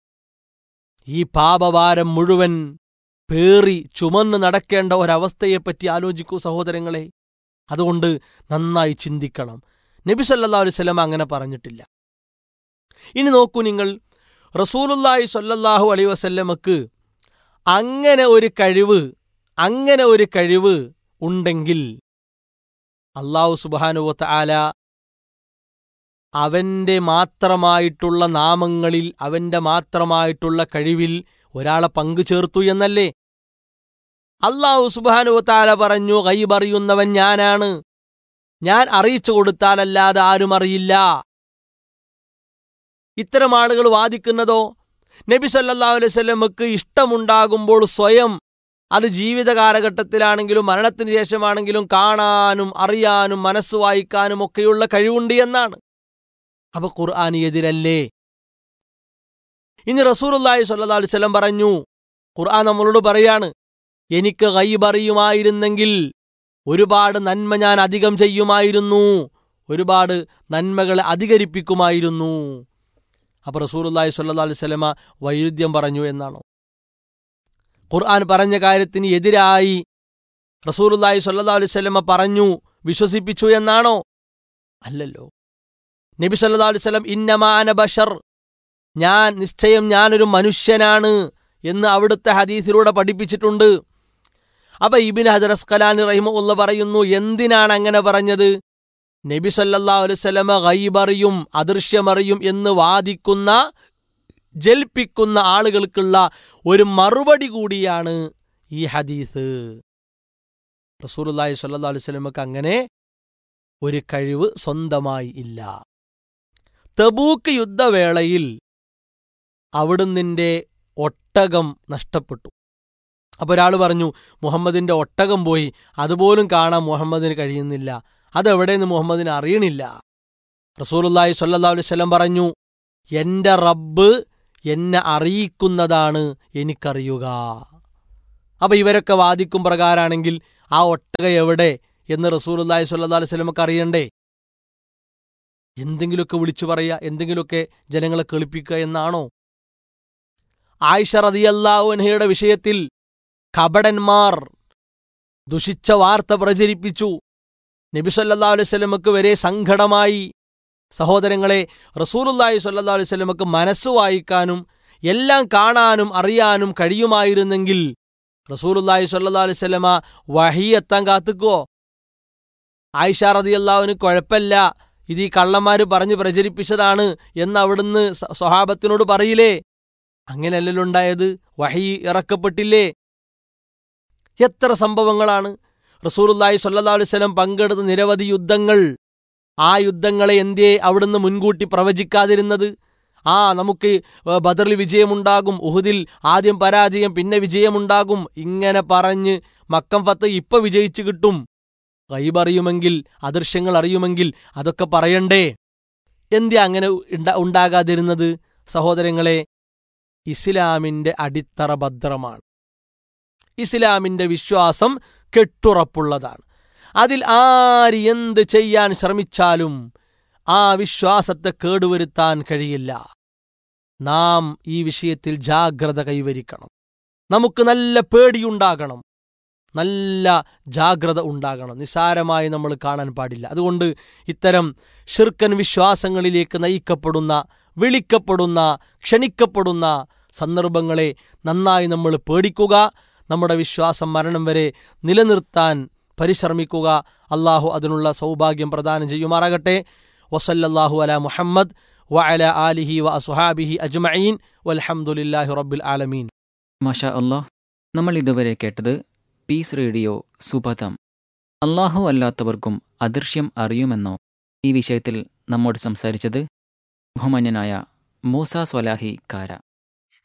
ഈ പാപഭാരം മുഴുവൻ പേറി ചുമന്ന് നടക്കേണ്ട ഒരവസ്ഥയെപ്പറ്റി ആലോചിക്കൂ സഹോദരങ്ങളെ അതുകൊണ്ട് നന്നായി ചിന്തിക്കണം നബി സല്ലല്ലാഹു അലൈഹി വസല്ലം അങ്ങനെ പറഞ്ഞിട്ടില്ല ഇനി നോക്കൂ നിങ്ങൾ റസൂലുല്ലാഹി സ്വല്ലല്ലാഹു അലൈഹി വസല്ലമക്ക് അങ്ങനെ ഒരു കഴിവ് അങ്ങനെ ഒരു കഴിവ് ഉണ്ടെങ്കിൽ അള്ളാഹു സുബാനുവത്ത ആല അവന്റെ മാത്രമായിട്ടുള്ള നാമങ്ങളിൽ അവന്റെ മാത്രമായിട്ടുള്ള കഴിവിൽ ഒരാളെ പങ്കു ചേർത്തു എന്നല്ലേ അള്ളാഹു സുബാനുവത്താല പറഞ്ഞു കൈബറിയുന്നവൻ ഞാനാണ് ഞാൻ അറിയിച്ചു കൊടുത്താലല്ലാതെ ആരും അറിയില്ല ഇത്തരം ആളുകൾ വാദിക്കുന്നതോ നബി സല്ലല്ലാഹു അലൈഹി വസല്ലമക്ക് ഇഷ്ടമുണ്ടാകുമ്പോൾ സ്വയം അത് ജീവിത കാലഘട്ടത്തിലാണെങ്കിലും മരണത്തിന് ശേഷമാണെങ്കിലും കാണാനും അറിയാനും മനസ്സ് വായിക്കാനും ഒക്കെയുള്ള കഴിവുണ്ട് എന്നാണ് അപ്പൊ ഖുർആാന് എതിരല്ലേ ഇനി റസൂലുള്ളാഹി സ്വല്ലല്ലാഹു അലൈഹി വസല്ലം പറഞ്ഞു ഖുർആൻ നമ്മളോട് പറയാണ് എനിക്ക് ഗൈബറിയുമായിരുന്നെങ്കിൽ ഒരുപാട് നന്മ ഞാൻ അധികം ചെയ്യുമായിരുന്നു ഒരുപാട് നന്മകളെ അധികരിപ്പിക്കുമായിരുന്നു അപ്പൊ റസൂലുള്ളാഹി സ്വല്ലല്ലാഹു അലൈഹി വസല്ലമ വൈരുദ്ധ്യം പറഞ്ഞു എന്നാണോ ഖുർആൻ പറഞ്ഞ കാര്യത്തിന് എതിരായി റസൂലുള്ളാഹി സ്വല്ലല്ലാഹു അലൈഹി വസല്ലമ പറഞ്ഞു വിശ്വസിപ്പിച്ചു എന്നാണോ അല്ലല്ലോ നബി സല്ലല്ലാഹു അലൈഹി വസല്ലം ഇന്നമാന ബഷർ ഞാൻ നിശ്ചയം ഞാനൊരു മനുഷ്യനാണ് എന്ന് അവിടുത്തെ ഹദീസിലൂടെ പഠിപ്പിച്ചിട്ടുണ്ട് അപ്പൊ ഇബിൻ ഹജർ അസ്കലാനി റഹിമുള്ള പറയുന്നു എന്തിനാണ് അങ്ങനെ പറഞ്ഞത് നബി സല്ലല്ലാഹു അലൈഹി വസല്ലമ ഗൈബറിയും അദൃശ്യമറിയും എന്ന് വാദിക്കുന്ന ജൽപ്പിക്കുന്ന ആളുകൾക്കുള്ള ഒരു മറുപടി കൂടിയാണ് ഈ ഹദീസ് റസൂലുള്ളാഹി സ്വല്ലല്ലാഹു അലൈഹി വസല്ലമക്ക് അങ്ങനെ ഒരു കഴിവ് സ്വന്തമായി ഇല്ല തബൂക്ക് യുദ്ധവേളയിൽ അവിടുന്നിന്റെ ഒട്ടകം നഷ്ടപ്പെട്ടു അപ്പോൾ ഒരാൾ പറഞ്ഞു മുഹമ്മദിന്റെ ഒട്ടകം പോയി അതുപോലും കാണാൻ മുഹമ്മദിന് കഴിയുന്നില്ല അതെവിടെയെന്ന് മുഹമ്മദിന് അറിയണില്ല റസൂലുള്ളാഹി സ്വല്ലല്ലാഹു അലൈഹി വസല്ലം പറഞ്ഞു എന്റെ റബ്ബ് എന്നെ അറിയിക്കുന്നതാണ് എനിക്കറിയുക അപ്പൊ ഇവരൊക്കെ വാദിക്കും പ്രകാരാണെങ്കിൽ ആ ഒട്ടക എവിടെ എന്ന് റസൂലുള്ളാഹി സ്വല്ലല്ലാഹു അലൈഹി വസല്ലമക്ക് അറിയണ്ടേ എന്തെങ്കിലുമൊക്കെ വിളിച്ചു പറയുക എന്തെങ്കിലുമൊക്കെ ജനങ്ങളെ കേൾപ്പിക്കുക എന്നാണോ ആയിഷ റളിയല്ലാഹു അൻഹയുടെ വിഷയത്തിൽ കപടന്മാർ ദുഷിച്ച വാർത്ത പ്രചരിപ്പിച്ചു നബി സല്ലല്ലാഹു അലൈഹി വസല്ലമക്ക് വരെ സങ്കടമായി സഹോദരങ്ങളെ റസൂലുള്ളാഹി സ്വല്ലല്ലാഹു അലൈഹി വസല്ലമക്ക് മനസ്സ് വായിക്കാനും എല്ലാം കാണാനും അറിയാനും കഴിയുമായിരുന്നെങ്കിൽ റസൂലുള്ളാഹി സ്വല്ലല്ലാഹു അലൈഹി വസല്ലമ വഹി എത്താൻ കാത്തുക്കുവോ ആയിഷ റളിയല്ലാഹുവിന് കുഴപ്പമില്ല ഇത് ഈ കള്ളന്മാർ പറഞ്ഞ് പ്രചരിപ്പിച്ചതാണ് എന്ന് അവിടുന്ന് സ- സ്വഹാബത്തിനോട് പറയില്ലേ അങ്ങനെയല്ലല്ലോ ഉണ്ടായത് വഹി ഇറക്കപ്പെട്ടില്ലേ എത്ര സംഭവങ്ങളാണ് റസൂലുള്ളാഹി സ്വല്ലല്ലാഹു അലൈഹി വസല്ലം പങ്കെടുത്ത നിരവധി യുദ്ധങ്ങൾ ആ യുദ്ധങ്ങളെ എന്തേ അവിടുന്ന് മുൻകൂട്ടി പ്രവചിക്കാതിരുന്നത് ആ നമുക്ക് ബദറിൽ വിജയമുണ്ടാകും ഉഹുദിൽ ആദ്യം പരാജയം പിന്നെ വിജയമുണ്ടാകും ഇങ്ങനെ പറഞ്ഞ് മക്കം ഫത്ത് ഇപ്പൊ വിജയിച്ചു കിട്ടും ഗൈബ് അറിയുമെങ്കിൽ അദൃശ്യങ്ങൾ അറിയുമെങ്കിൽ അതൊക്കെ പറയണ്ടേ എന്തേ അങ്ങനെ ഉണ്ടാ- ഉണ്ടാകാതിരുന്നത് സഹോദരങ്ങളെ ഇസ്ലാമിന്റെ അടിത്തറ ഭദ്രമാണ് ഇസ്ലാമിന്റെ വിശ്വാസം കെട്ടുറപ്പുള്ളതാണ് അതിൽ ആര് എന്ത് ചെയ്യാൻ ശ്രമിച്ചാലും ആ വിശ്വാസത്തെ കേടുവരുത്താൻ കഴിയില്ല നാം ഈ വിഷയത്തിൽ ജാഗ്രത കൈവരിക്കണം നമുക്ക് നല്ല പേടിയുണ്ടാകണം നല്ല ജാഗ്രത ഉണ്ടാകണം നിസാരമായി നമ്മൾ കാണാൻ പാടില്ല അതുകൊണ്ട് ഇത്തരം ഷിർക്കൻ വിശ്വാസങ്ങളിലേക്ക് നയിക്കപ്പെടുന്ന വിളിക്കപ്പെടുന്ന ക്ഷണിക്കപ്പെടുന്ന സന്ദർഭങ്ങളെ നന്നായി നമ്മൾ പേടിക്കുക നമ്മുടെ വിശ്വാസം മരണം വരെ നിലനിർത്താൻ പരിശ്രമിക്കുക അള്ളാഹു അതിനുള്ള സൗഭാഗ്യം പ്രദാനം ചെയ്യുമാറാകട്ടെ വസല്ലല്ലാഹു അല മുഹമ്മദ് വഅല ആലിഹി വ അസുഹാബിഹി അജ്മഈൻ വൽഹംദുലില്ലാഹി റബ്ബിൽ ആലമീൻ മാഷാ അള്ളാഹ് നമ്മൾ ഇതുവരെ കേട്ടത് പീസ് റേഡിയോ സുബതം അള്ളാഹു അല്ലാത്തവർക്കും അദൃശ്യം അറിയുമെന്നോ ഈ വിഷയത്തിൽ നമ്മോട് സംസാരിച്ചത് ബഹുമാന്യനായ മൂസ സ്വലാഹി കാര